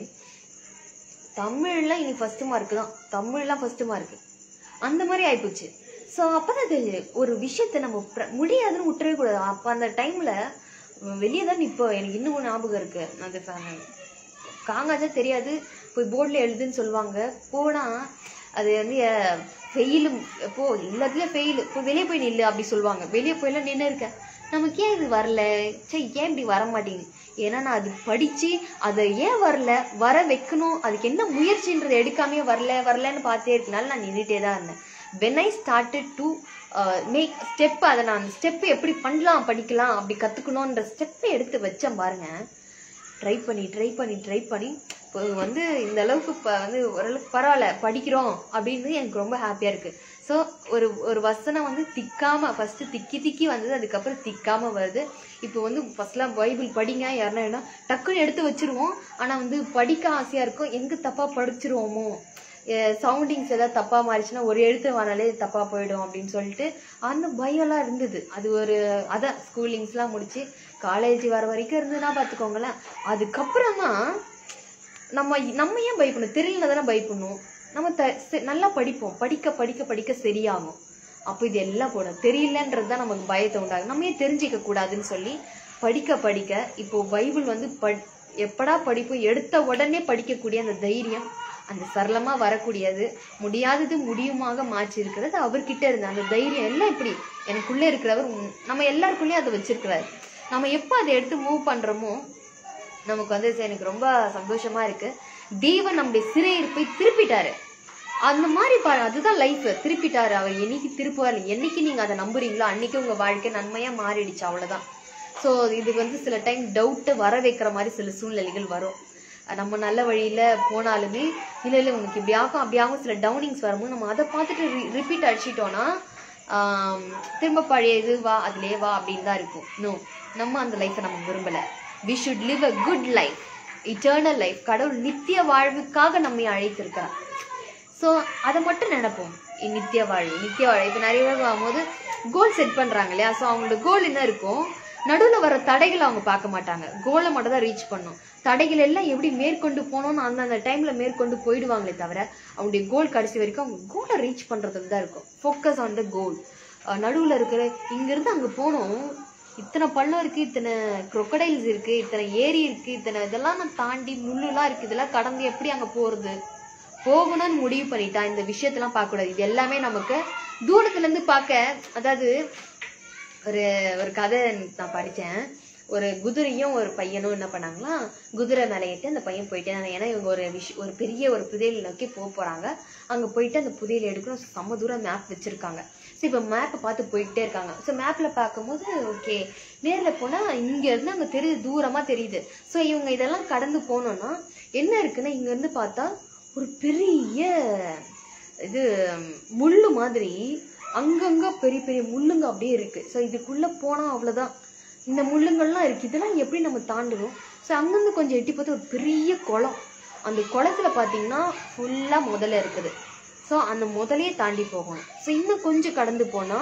தமிழ்ல இனி ஃபர்ஸ்ட் மார்க் தான் தமிழ்லாம் ஃபர்ஸ்ட் மார்க் அந்த மாதிரி ஆயிப்போச்சு ஸோ அப்பதான் தெரிஞ்சு ஒரு விஷயத்த நம்ம பிர- முடியாதுன்னு விட்டுறவே கூடாது அப்போ அந்த டைம்ல வெளியே தான் இப்போ எனக்கு இன்னும் ஞாபகம் இருக்கு அது ஃப- காங்காச்சா தெரியாது போய் போர்டில் எழுதுன்னு சொல்லுவாங்க போனா அது வந்து ஃபெயிலும் போ எல்லாத்துலயும் ஃபெயில் இப்போ வெளியே போய் நில்லு அப்படி சொல்லுவாங்க வெளியே போயெல்லாம் நின்று இருக்கேன் நமக்கு ஏன் இது வரல சரி ஏன் இப்படி வர மாட்டேங்குது ஏன்னா நான் அது படிச்சு அதை ஏன் வரல வர வைக்கணும் அதுக்கு என்ன முயற்சின்றது எடுக்காமே வரல வரலன்னு பார்த்தே இருக்கனால நான் நின்றுட்டே தான் இருந்தேன் when I started to make step அதை நான் ஸ்டெப் எப்படி பண்ணலாம் படிக்கலாம் அப்படி கற்றுக்கணுன்ற ஸ்டெப்பை எடுத்து வச்சேன் பாருங்க ட்ரை பண்ணி ட்ரை பண்ணி ட்ரை பண்ணி இப்போ வந்து இந்த அளவுக்கு இப்போ வந்து ஓரளவுக்கு பரவாயில்ல படிக்கிறோம் அப்படின்னு எனக்கு ரொம்ப ஹாப்பியாக இருக்குது ஸோ ஒரு ஒரு வசனம் வந்து திக்காம ஃபஸ்ட்டு திக்கி திக்கி வந்தது அதுக்கப்புறம் திக்காம வருது இப்போ வந்து ஃபர்ஸ்ட்லாம் பைபிள் படிங்க யாருன்னா என்ன டக்குன்னு எடுத்து வச்சிருவோம் ஆனால் வந்து படிக்க ஆசையாக இருக்கும் எங்கே தப்பாக படிச்சிருவோமோ சவுண்டிங்ஸ் ஏதாவது தப்பா மாறிச்சுன்னா ஒரு எழுத்து வானாலே தப்பா போயிடும் அப்படின்னு சொல்லிட்டு அந்த பயம்லாம் இருந்தது அது ஒரு அதான் ஸ்கூலிங்ஸ்லாம் முடிச்சு காலேஜ் வர வரைக்கும் இருந்ததுன்னா பார்த்துக்கோங்களேன் அதுக்கப்புறம் தான் நம்ம நம்ம ஏன் பயப்படணும் தெரியல தானே பயப்படணும் நம்ம த செ- நல்லா படிப்போம் படிக்க படிக்க படிக்க சரியாகும் அப்போ இது எல்லாம் கூட தெரியலன்றது தான் நமக்கு பயத்தை உண்டாகும் நம்ம ஏன் தெரிஞ்சிக்க கூடாதுன்னு சொல்லி படிக்க படிக்க இப்போ பைபிள் வந்து ப எப்படா படிப்போம் எடுத்த உடனே படிக்கக்கூடிய அந்த தைரியம் அந்த சரளமா வரக்கூடியது முடியாதது முடியுமாக மாற்றி இருக்கிறது அவர்கிட்ட இருந்த அந்த தைரியம் எல்லாம் இப்படி எனக்குள்ள இருக்கிறவர் உம் நம்ம எல்லாருக்குள்ளேயும் அதை வச்சிருக்கிறாரு நம்ம எப்போ அதை எடுத்து மூவ் பண்றோமோ நமக்கு வந்து சரி, எனக்கு ரொம்ப சந்தோஷமா இருக்கு தேவன் நம்முடைய சிறையிருப்பை திருப்பிட்டாரு அந்த மாதிரி பாரு அதுதான் லைஃப் திருப்பிட்டாரு அவர் என்னைக்கு திருப்புவார் என்னைக்கு நீங்க அதை நம்புறீங்களோ அன்னைக்கு உங்க வாழ்க்கை நன்மையா மாறிடுச்சு அவ்வளவுதான் ஸோ இது வந்து சில டைம் டவுட்டை வர வைக்கிற மாதிரி சில சூழ்நிலைகள் வரும் அஹ் நம்ம நல்ல வழியில போனாலுமே இல்ல இல்ல உனக்கு இப்படி ஆகும் அப்படி ஆகும் சில டவுனிங்ஸ் வரும்போது நம்ம அதை பார்த்துட்டு ரிப்பீட் அடிச்சிட்டோம்னா ஆம், திரும்ப பழைய இது வா அதுலயே வா அப்படின்னு தான் இருக்கும் நோ நம்ம அந்த லைஃப்பை நம்ம விரும்பல we should live a good life eternal life கடவுள் நித்திய வாழ்வுக்காக நம்மை அழைத்திருக்கிறார் ஸோ அதை மட்டும் நினைப்போம் இ- நித்திய வாழ்வு நித்திய வாழ்வு இப்போ நிறைய பேர் ஆகும்போது கோல் செட் பண்றாங்க இல்லையா ஸோ அவங்களோட கோல் என்ன இருக்கும் நடுவில் வர தடைகளை அவங்க பார்க்க மாட்டாங்க கோலை மட்டும் தான் ரீச் பண்ணும் தடைகள் எல்லாம் எப்படி மேற்கொண்டு போகணும்னு அந்தந்த டைம்ல மேற்கொண்டு போயிடுவாங்களே தவிர அவங்களுடைய கோல் கடைசி வரைக்கும் அவங்க கோலை ரீச் பண்றதுக்கு தான் இருக்கும் ஃபோக்கஸ் ஆன் த கோல் நடுவில் இருக்கிற இங்கிருந்து அங்கே போனோம் இத்தனை பள்ளம் இருக்கு இத்தனை crocodiles இருக்கு இத்தனை ஏரி இருக்கு இத்தனை இதெல்லாம் நான் தாண்டி முள்ளுலாம் இருக்கு இதெல்லாம் கடந்து எப்படி அங்க போறது போகணும்னு முடிவு பண்ணிட்டா இந்த விஷயத்தெல்லாம் பார்க்க கூடாது இது எல்லாமே நமக்கு தூரத்துல இருந்து பார்க்க அதாவது ஒரு ஒரு கதை நான் படிச்சேன் ஒரு குதிரையும் ஒரு பையனும் என்ன பண்ணாங்களா குதிரை மேலே ஏற்றி அந்த பையன் போயிட்டே இருந்தான். ஏன்னா இவங்க ஒரு விஷயம் ஒரு பெரிய ஒரு புதையல் நோக்கி போக போறாங்க அங்க போயிட்டு அந்த புதையல் எடுக்கணும் செம்ம தூரம் மேப் வச்சிருக்காங்க ஸோ இப்போ மேப்பை பார்த்து போயிட்டே இருக்காங்க ஸோ மேப்பில் பார்க்கும்போது ஓகே நேரில் போனால் இங்க இருந்து அங்கே தெரியுது தூரமா தெரியுது ஸோ இவங்க இதெல்லாம் கடந்து போனோம்னா என்ன இருக்குன்னா இங்க இருந்து பார்த்தா ஒரு பெரிய இது ம், முள்ளு மாதிரி அங்கங்க பெரிய பெரிய முள்ளுங்க அப்படியே இருக்கு ஸோ இதுக்குள்ள போனா அவ்வளவுதான் இந்த முள்ளுங்கள்லாம் இருக்கு இதெல்லாம் எப்படி நம்ம தாண்டுவோம் ஸோ அங்கிருந்து கொஞ்சம் எட்டி பார்த்தா ஒரு பெரிய குளம் அந்த குளத்துல பாத்தீங்கன்னா ஃபுல்லா முதல்ல இருக்குது ஸோ அந்த முதலையே தாண்டி போகணும் ஸோ இன்னும் கொஞ்சம் கடந்து போனா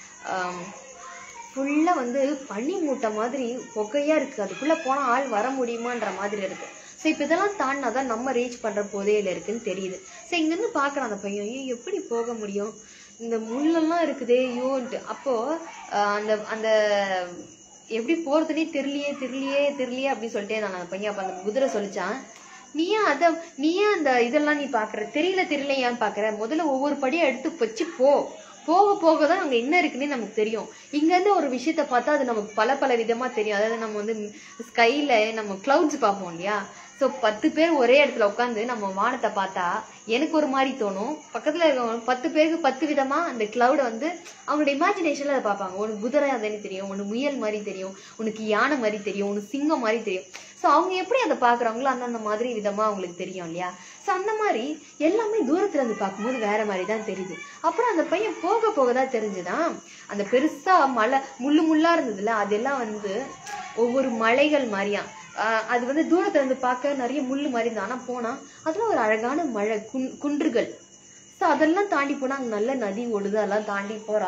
ஃபுல்லா வந்து பனி மூட்டை மாதிரி புகையா இருக்கு அதுக்குள்ள போனா ஆள் வர முடியுமான்ற மாதிரி இருக்கு ஸோ இப்போ இதெல்லாம் தாண்டினாதான் நம்ம ரீச் பண்ற புதையல் இருக்குன்னு தெரியுது ஸோ இங்கேருந்து பார்க்குறான் அந்த பையன் ஐயோ எப்படி போக முடியும் இந்த முள்ளெல்லாம் இருக்குதே ஐயோன்ட்டு அப்போ ஆஹ் அந்த அந்த எப்படி போறதுனே தெரியலையே தெரியலையே தெரியலையே அப்படின்னு சொல்லிட்டே நான் அந்த பையன் அப்ப அந்த குதிரை சொல்லிச்சான் நீ ஏன் அத நீ ஏன் அந்த இதெல்லாம் நீ பாக்குற தெரியல தெரியல ஏன் பாக்குற முதல்ல ஒவ்வொரு படியா எடுத்து வச்சு போ போக போக தான் அங்க என்ன இருக்குன்னே நமக்கு தெரியும் இங்க இருந்து ஒரு விஷயத்த பார்த்தா அது நமக்கு பல பல விதமா தெரியும் அதாவது நம்ம வந்து ஸ்கைல நம்ம கிளவுட்ஸ் பார்ப்போம் இல்லையா ஸோ பத்து பேர் ஒரே இடத்துல உட்காந்து நம்ம வானத்தை பார்த்தா எனக்கு ஒரு மாதிரி தோணும் பக்கத்துல இருக்கவங்க பத்து பேருக்கு பத்து விதமா அந்த கிளவுட வந்து அவங்களோட இமேஜினேஷன்ல அதை பார்ப்பாங்க உனக்கு குதிரை அதுன்னு தெரியும் உனக்கு முயல் மாதிரி தெரியும் உனக்கு யானை மாதிரி தெரியும் உனக்கு சிங்கம் மாதிரி தெரியும் ஸோ அவங்க எப்படி அதை பார்க்குறாங்களோ அந்தந்த மாதிரி விதமா அவங்களுக்கு தெரியும் இல்லையா ஸோ அந்த மாதிரி எல்லாமே தூரத்துல இருந்து பார்க்கும்போது வேற மாதிரி தான் தெரியுது அப்புறம் அந்த பையன் போக போக தான் தெரிஞ்சுதான் அந்த பெருசா மலை முள்ளு முள்ளா இருந்ததுல அதெல்லாம் வந்து ஒவ்வொரு மலைகள் மாதிரியா ஆஹ் அது வந்து தூரத்துல இருந்து பார்க்க நிறைய முள்ளு மாதிரி இருந்தது ஆனா போனா அதுல ஒரு அழகான மழை குன் குன்றுகள் ஸோ அதெல்லாம் தாண்டி போனா அங்க நல்ல நதி ஓடுது அதெல்லாம் தாண்டி போறா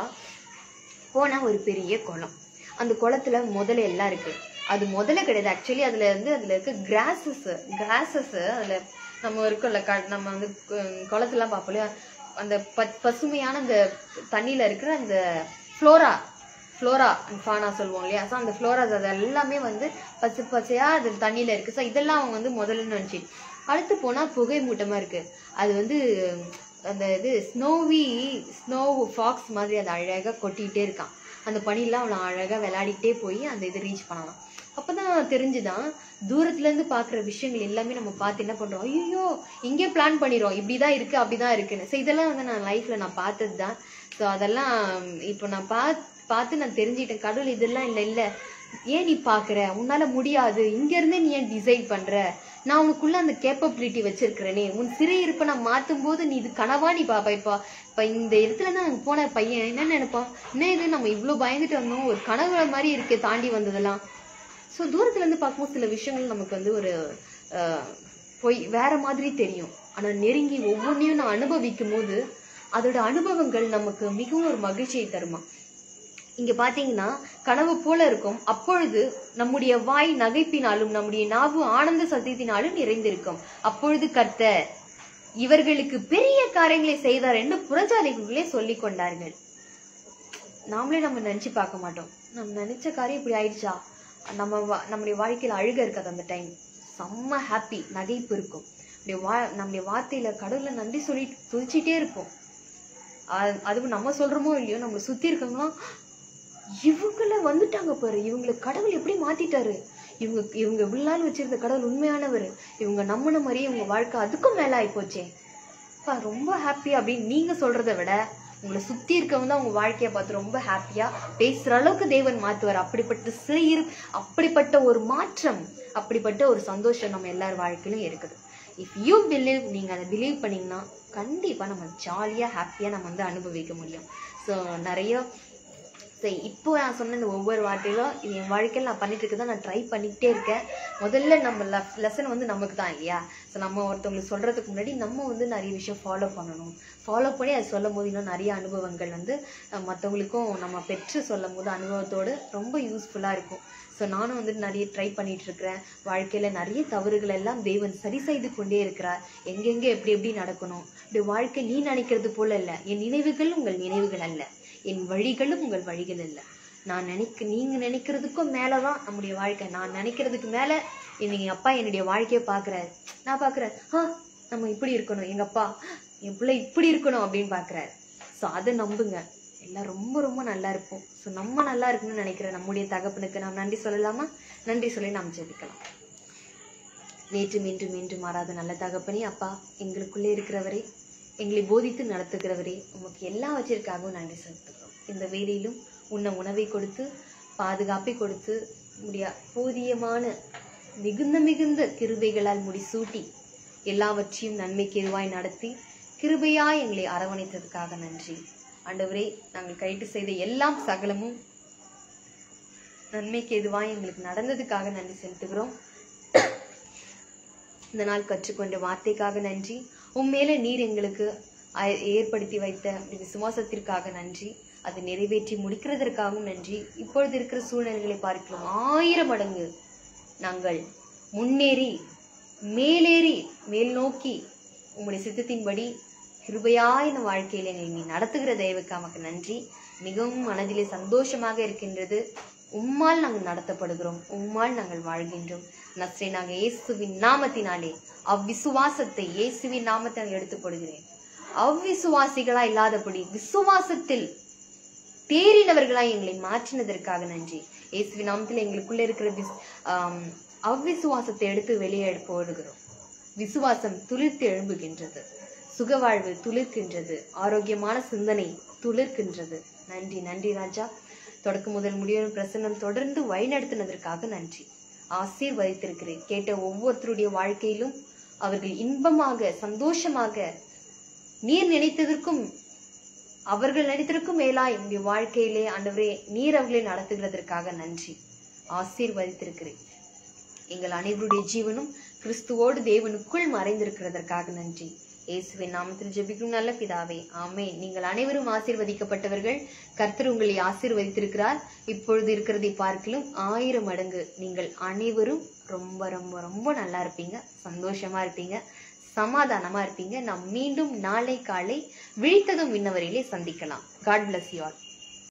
போனா ஒரு பெரிய குளம் அந்த குளத்துல முதல்ல எல்லாம் இருக்கு அது முதல்ல கிடையாது ஆக்சுவலி அதுல இருந்து அதுல இருக்க கிராசஸ் கிராசஸ் அதுல நம்ம இருக்கோம்ல க- நம்ம வந்து கு- குளத்துலாம் பார்ப்போம் இல்லையா அந்த ப- பசுமையான அந்த தண்ணியில இருக்கிற அந்த ஃப்ளோரா ஃப்ளோரா அண்ட் ஃபானா சொல்லுவோம் இல்லையா ஸோ அந்த ஃப்ளோராஸ் அது எல்லாமே வந்து பச்சை பச்சையா அது தண்ணியில இருக்கு ஸோ இதெல்லாம் அவங்க வந்து முதல்ல நினைச்சு அடுத்து போனா புகை மூட்டமா இருக்கு அது வந்து அந்த இது ஸ்னோவி ஸ்னோ ஃபாக்ஸ் மாதிரி அது அழகா கொட்டிக்கிட்டே இருக்கான் அந்த பனிலாம் அவ்வளோ அழகா விளையாடிட்டே போய் அந்த இதை ரீச் பண்ணலாம் அப்பதான் தெரிஞ்சுதான் தூரத்துல இருந்து பாக்குற விஷயங்கள் எல்லாமே நம்ம பார்த்து என்ன பண்றோம் ஐயோ இங்கே பிளான் பண்ணிடுறோம் இப்படிதான் இருக்கு அப்படிதான் இருக்குன்னு ஸோ இதெல்லாம் வந்து நான் லைஃப்ல நான் பார்த்தது தான் ஸோ அதெல்லாம் இப்போ நான் பார்த்து பார்த்து நான் தெரிஞ்சுக்கிட்டேன் கடவுள் இதெல்லாம் இல்லை இல்லை ஏன் நீ பார்க்குற உன்னால முடியாது இங்க இருந்தே நீ ஏன் டிசைட் பண்ற நான் உனக்குள்ள அந்த கேப்பபிலிட்டி வச்சிருக்கிறேனே உன் சிறை இருப்பை நான் மாத்தும் போது நீ இது கனவா நீ பாப்பா இப்போ இப்போ இந்த இடத்துல தான் போன பையன் என்ன நினைப்பான் என்ன இது நம்ம இவ்வளோ பயந்துட்டு வந்தோம் ஒரு கனவு மாதிரி இருக்கே தாண்டி வந்ததெல்லாம் ஸோ தூரத்துல இருந்து பார்க்கும்போது சில விஷயங்கள் நமக்கு வந்து ஒரு அஹ், பொய் வேற மாதிரி தெரியும் ஆனா நெருங்கி ஒவ்வொன்றையும் நான் அனுபவிக்கும் போது அதோட அனுபவங்கள் நமக்கு மிகவும் ஒரு மகிழ்ச்சியை தருமா இங்க பாத்தீங்கன்னா கனவு போல இருக்கும் அப்பொழுது நம்முடைய வாய் நகைப்பினாலும் நம்முடைய நாவு ஆனந்த சத்தியத்தினாலும் நிறைந்திருக்கும் அப்பொழுது கர்த்தர் இவர்களுக்கு பெரிய காரியங்களை செய்தார் என்று புறஜாதிகளே சொல்லிக் கொண்டார்கள் நாமளே நம்ம நினைச்சு பார்க்க மாட்டோம் நம்ம நினைச்ச காரியம் இப்படி ஆயிடுச்சா நம்ம வா- நம்முடைய வாழ்க்கையில அழுக இருக்காது அந்த டைம் செம்ம ஹாப்பி நகைப்பு இருக்கும் அப்படியே வா நம்முடைய வார்த்தையில கடவுளை நன்றி சொல்லி துதிச்சிட்டே இருப்போம் அது- அதுவும் நம்ம சொல்றோமோ இல்லையோ நம்மளை சுத்தி இருக்கவங்களாம் இவங்கள வந்துட்டாங்க பாரு இவங்களை கடவுள் எப்படி மாத்திட்டாரு இவங்க இவங்க இவ்வளவு நாள் வச்சிருந்த கடவுள் உண்மையானவர் இவங்க நம்பின மாதிரியே இவங்க வாழ்க்கை அதுக்கும் மேல ஆயிப்போச்சே அப்பா ரொம்ப ஹாப்பி அப்படின்னு நீங்க சொல்றதை விட உங்களை சுத்தி இருக்கவங்க தான் உங்க வாழ்க்கைய பார்த்து ரொம்ப ஹாப்பியா பேசுற அளவுக்கு தேவன் மாத்துவார் அப்படிப்பட்ட சிறு அப்படிப்பட்ட ஒரு மாற்றம் அப்படிப்பட்ட ஒரு சந்தோஷம் நம்ம எல்லார் வாழ்க்கையிலும் இருக்குது இஃப் யூ பிலீவ் நீங்க அதை பிலீவ் பண்ணீங்கன்னா கண்டிப்பா நம்ம ஜாலியா ஹாப்பியா நம்ம வந்து அனுபவிக்க முடியும் ஸோ நிறைய சரி இப்போ நான் சொன்ன இந்த ஒவ்வொரு வார்த்தையிலும் இது என் வாழ்க்கையில் நான் பண்ணிட்டு இருக்கதான் நான் ட்ரை பண்ணிக்கிட்டே இருக்கேன் முதல்ல நம்ம லெசன் வந்து நமக்கு தான் இல்லையா ஸோ நம்ம ஒருத்தவங்களுக்கு சொல்றதுக்கு முன்னாடி நம்ம வந்து நிறைய விஷயம் ஃபாலோ பண்ணணும் ஃபாலோ பண்ணி அது சொல்லும் போது இன்னும் நிறைய அனுபவங்கள் வந்து அஹ், மத்தவங்களுக்கும் நம்ம பெற்று சொல்லும் போது அனுபவத்தோடு ரொம்ப யூஸ்ஃபுல்லாக இருக்கும் ஸோ நானும் வந்து நிறைய ட்ரை பண்ணிட்டு இருக்கிறேன் வாழ்க்கையில நிறைய தவறுகள் எல்லாம் தேவன் சரி செய்து கொண்டே இருக்கிறார் எங்கெங்க எப்படி எப்படி நடக்கணும் இப்படி வாழ்க்கை நீ நினைக்கிறது போல இல்லை என் நினைவுகள் உங்கள் நினைவுகள் அல்ல என் வழிகளும் உங்கள் வழிகள் அல்ல நான் நினைக்க நீங்க நினைக்கிறதுக்கும் மேலதான் நம்முடைய வாழ்க்கை நான் நினைக்கிறதுக்கு மேல எங்க அப்பா என்னுடைய வாழ்க்கையை பாக்குறாரு நான் பாக்குறேன் ஆ நம்ம இப்படி இருக்கணும் எங்க அப்பா என் பிள்ளை இப்படி இருக்கணும் அப்படின்னு பாக்குறாரு ஸோ அதை நம்புங்க எல்லாம் ரொம்ப ரொம்ப நல்லா இருப்போம் ஸோ நம்ம நல்லா இருக்கணும்னு நினைக்கிற நம்முடைய தகப்பனுக்கு நாம் நன்றி சொல்லலாமா நன்றி சொல்லி நாம் ஜெபிக்கலாம் நேற்று மீண்டும் மீண்டும் மாறாத நல்ல தகப்பனே அப்பா எங்களுக்குள்ளே இருக்கிறவரே எங்களை போதித்து நடத்துகிறவரே உமக்கு எல்லாவற்றிற்காகவும் நன்றி செலுத்துகிறோம் இந்த வேலையிலும் உண்ண உணவை கொடுத்து பாதுகாப்பை கொடுத்து முடியா போதியமான மிகுந்த மிகுந்த கிருபைகளால் முடிசூட்டி எல்லாவற்றையும் நன்மைக்கு எதுவாய் நடத்தி கிருபையாய் எங்களை அரவணைத்ததுக்காக நன்றி ஆண்டவரே நாங்கள் கைட்டு செய்த எல்லாம் சகலமும் நன்மைக்கு எதுவாய் எங்களுக்கு நடந்ததுக்காக நன்றி செலுத்துகிறோம் இந்த நாள் கற்றுக்கொண்ட வார்த்தைக்காக நன்றி உண்மையில நீர் எங்களுக்கு அ- ஏற்படுத்தி வைத்த இந்த விசுவாசத்திற்காக நன்றி அதை நிறைவேற்றி முடிக்கிறதற்காகவும் நன்றி இப்பொழுது இருக்கிற சூழ்நிலைகளை பார்க்கலாம் ஆயிரம் மடங்கு நாங்கள் முன்னேறி மேலேறி மேல் நோக்கி உம்முடைய சித்தத்தின்படி கிருபையாய் இந்த வாழ்க்கையில எங்களை நீ நடத்துகிற தெய்வக்கு நமக்கு நன்றி மிகவும் மனதிலே சந்தோஷமாக இருக்கின்றது உம்மால் நாங்கள் நடத்தப்படுகிறோம் உம்மால் நாங்கள் வாழ்கின்றோம் நஸ்ரே நாங்கள் இயேசுவின் நாமத்தினாலே அவ்விசுவாசத்தை இயேசுவின் நாமத்தை நான் எடுத்து போடுகிறேன் அவ்விசுவாசிகளா இல்லாதபடி விசுவாசத்தில் தேறினவர்களாய் எங்களை மாற்றினதற்காக நன்றி இயேசுவின் நாமத்தில் எங்களுக்குள்ள இருக்கிற விஸ்- ஆம், அவ்விசுவாசத்தை எடுத்து வெளியே போடுகிறோம் விசுவாசம் துளிர்த்து எழும்புகின்றது சுகவாழ்வு துளிர்க்கின்றது ஆரோக்கியமான சிந்தனை துளிர்க்கின்றது நன்றி நன்றி ராஜா தொடக்க முதல் முடியும் பிரசன்னம் தொடர்ந்து வழிநடத்தினதற்காக நன்றி ஆசீர்வதித்திருக்கிறேன் கேட்ட ஒவ்வொருத்தருடைய வாழ்க்கையிலும் அவர்கள் இன்பமாக சந்தோஷமாக நீர் நினைத்ததற்கும் அவர்கள் நினைத்ததற்கும் மேலா என்னுடைய வாழ்க்கையிலே ஆண்டவரே நீர் அவர்களை நடத்துகிறதற்காக நன்றி ஆசீர்வதித்திருக்கிறேன் எங்கள் அனைவருடைய ஜீவனும் கிறிஸ்துவோடு தேவனுக்குள் மறைந்திருக்கிறதற்காக நன்றி இயேசுவின் நாமத்தில் ஜெபிக்கும் நல்ல பிதாவே ஆமென் நீங்கள் அனைவரும் ஆசீர்வதிக்கப்பட்டவர்கள் கர்த்தர் உங்களை ஆசீர்வதித்திருக்கிறார் இப்பொழுது இருக்கிறதை பார்க்கிலும் ஆயிரம் மடங்கு நீங்கள் அனைவரும் ரொம்ப ரொம்ப ரொம்ப நல்லா இருப்பீங்க சந்தோஷமா இருப்பீங்க சமாதானமா இருப்பீங்க நாம் மீண்டும் நாளை காலை விழித்ததும் விண்ணவரையிலே சந்திக்கலாம் காட் bless you all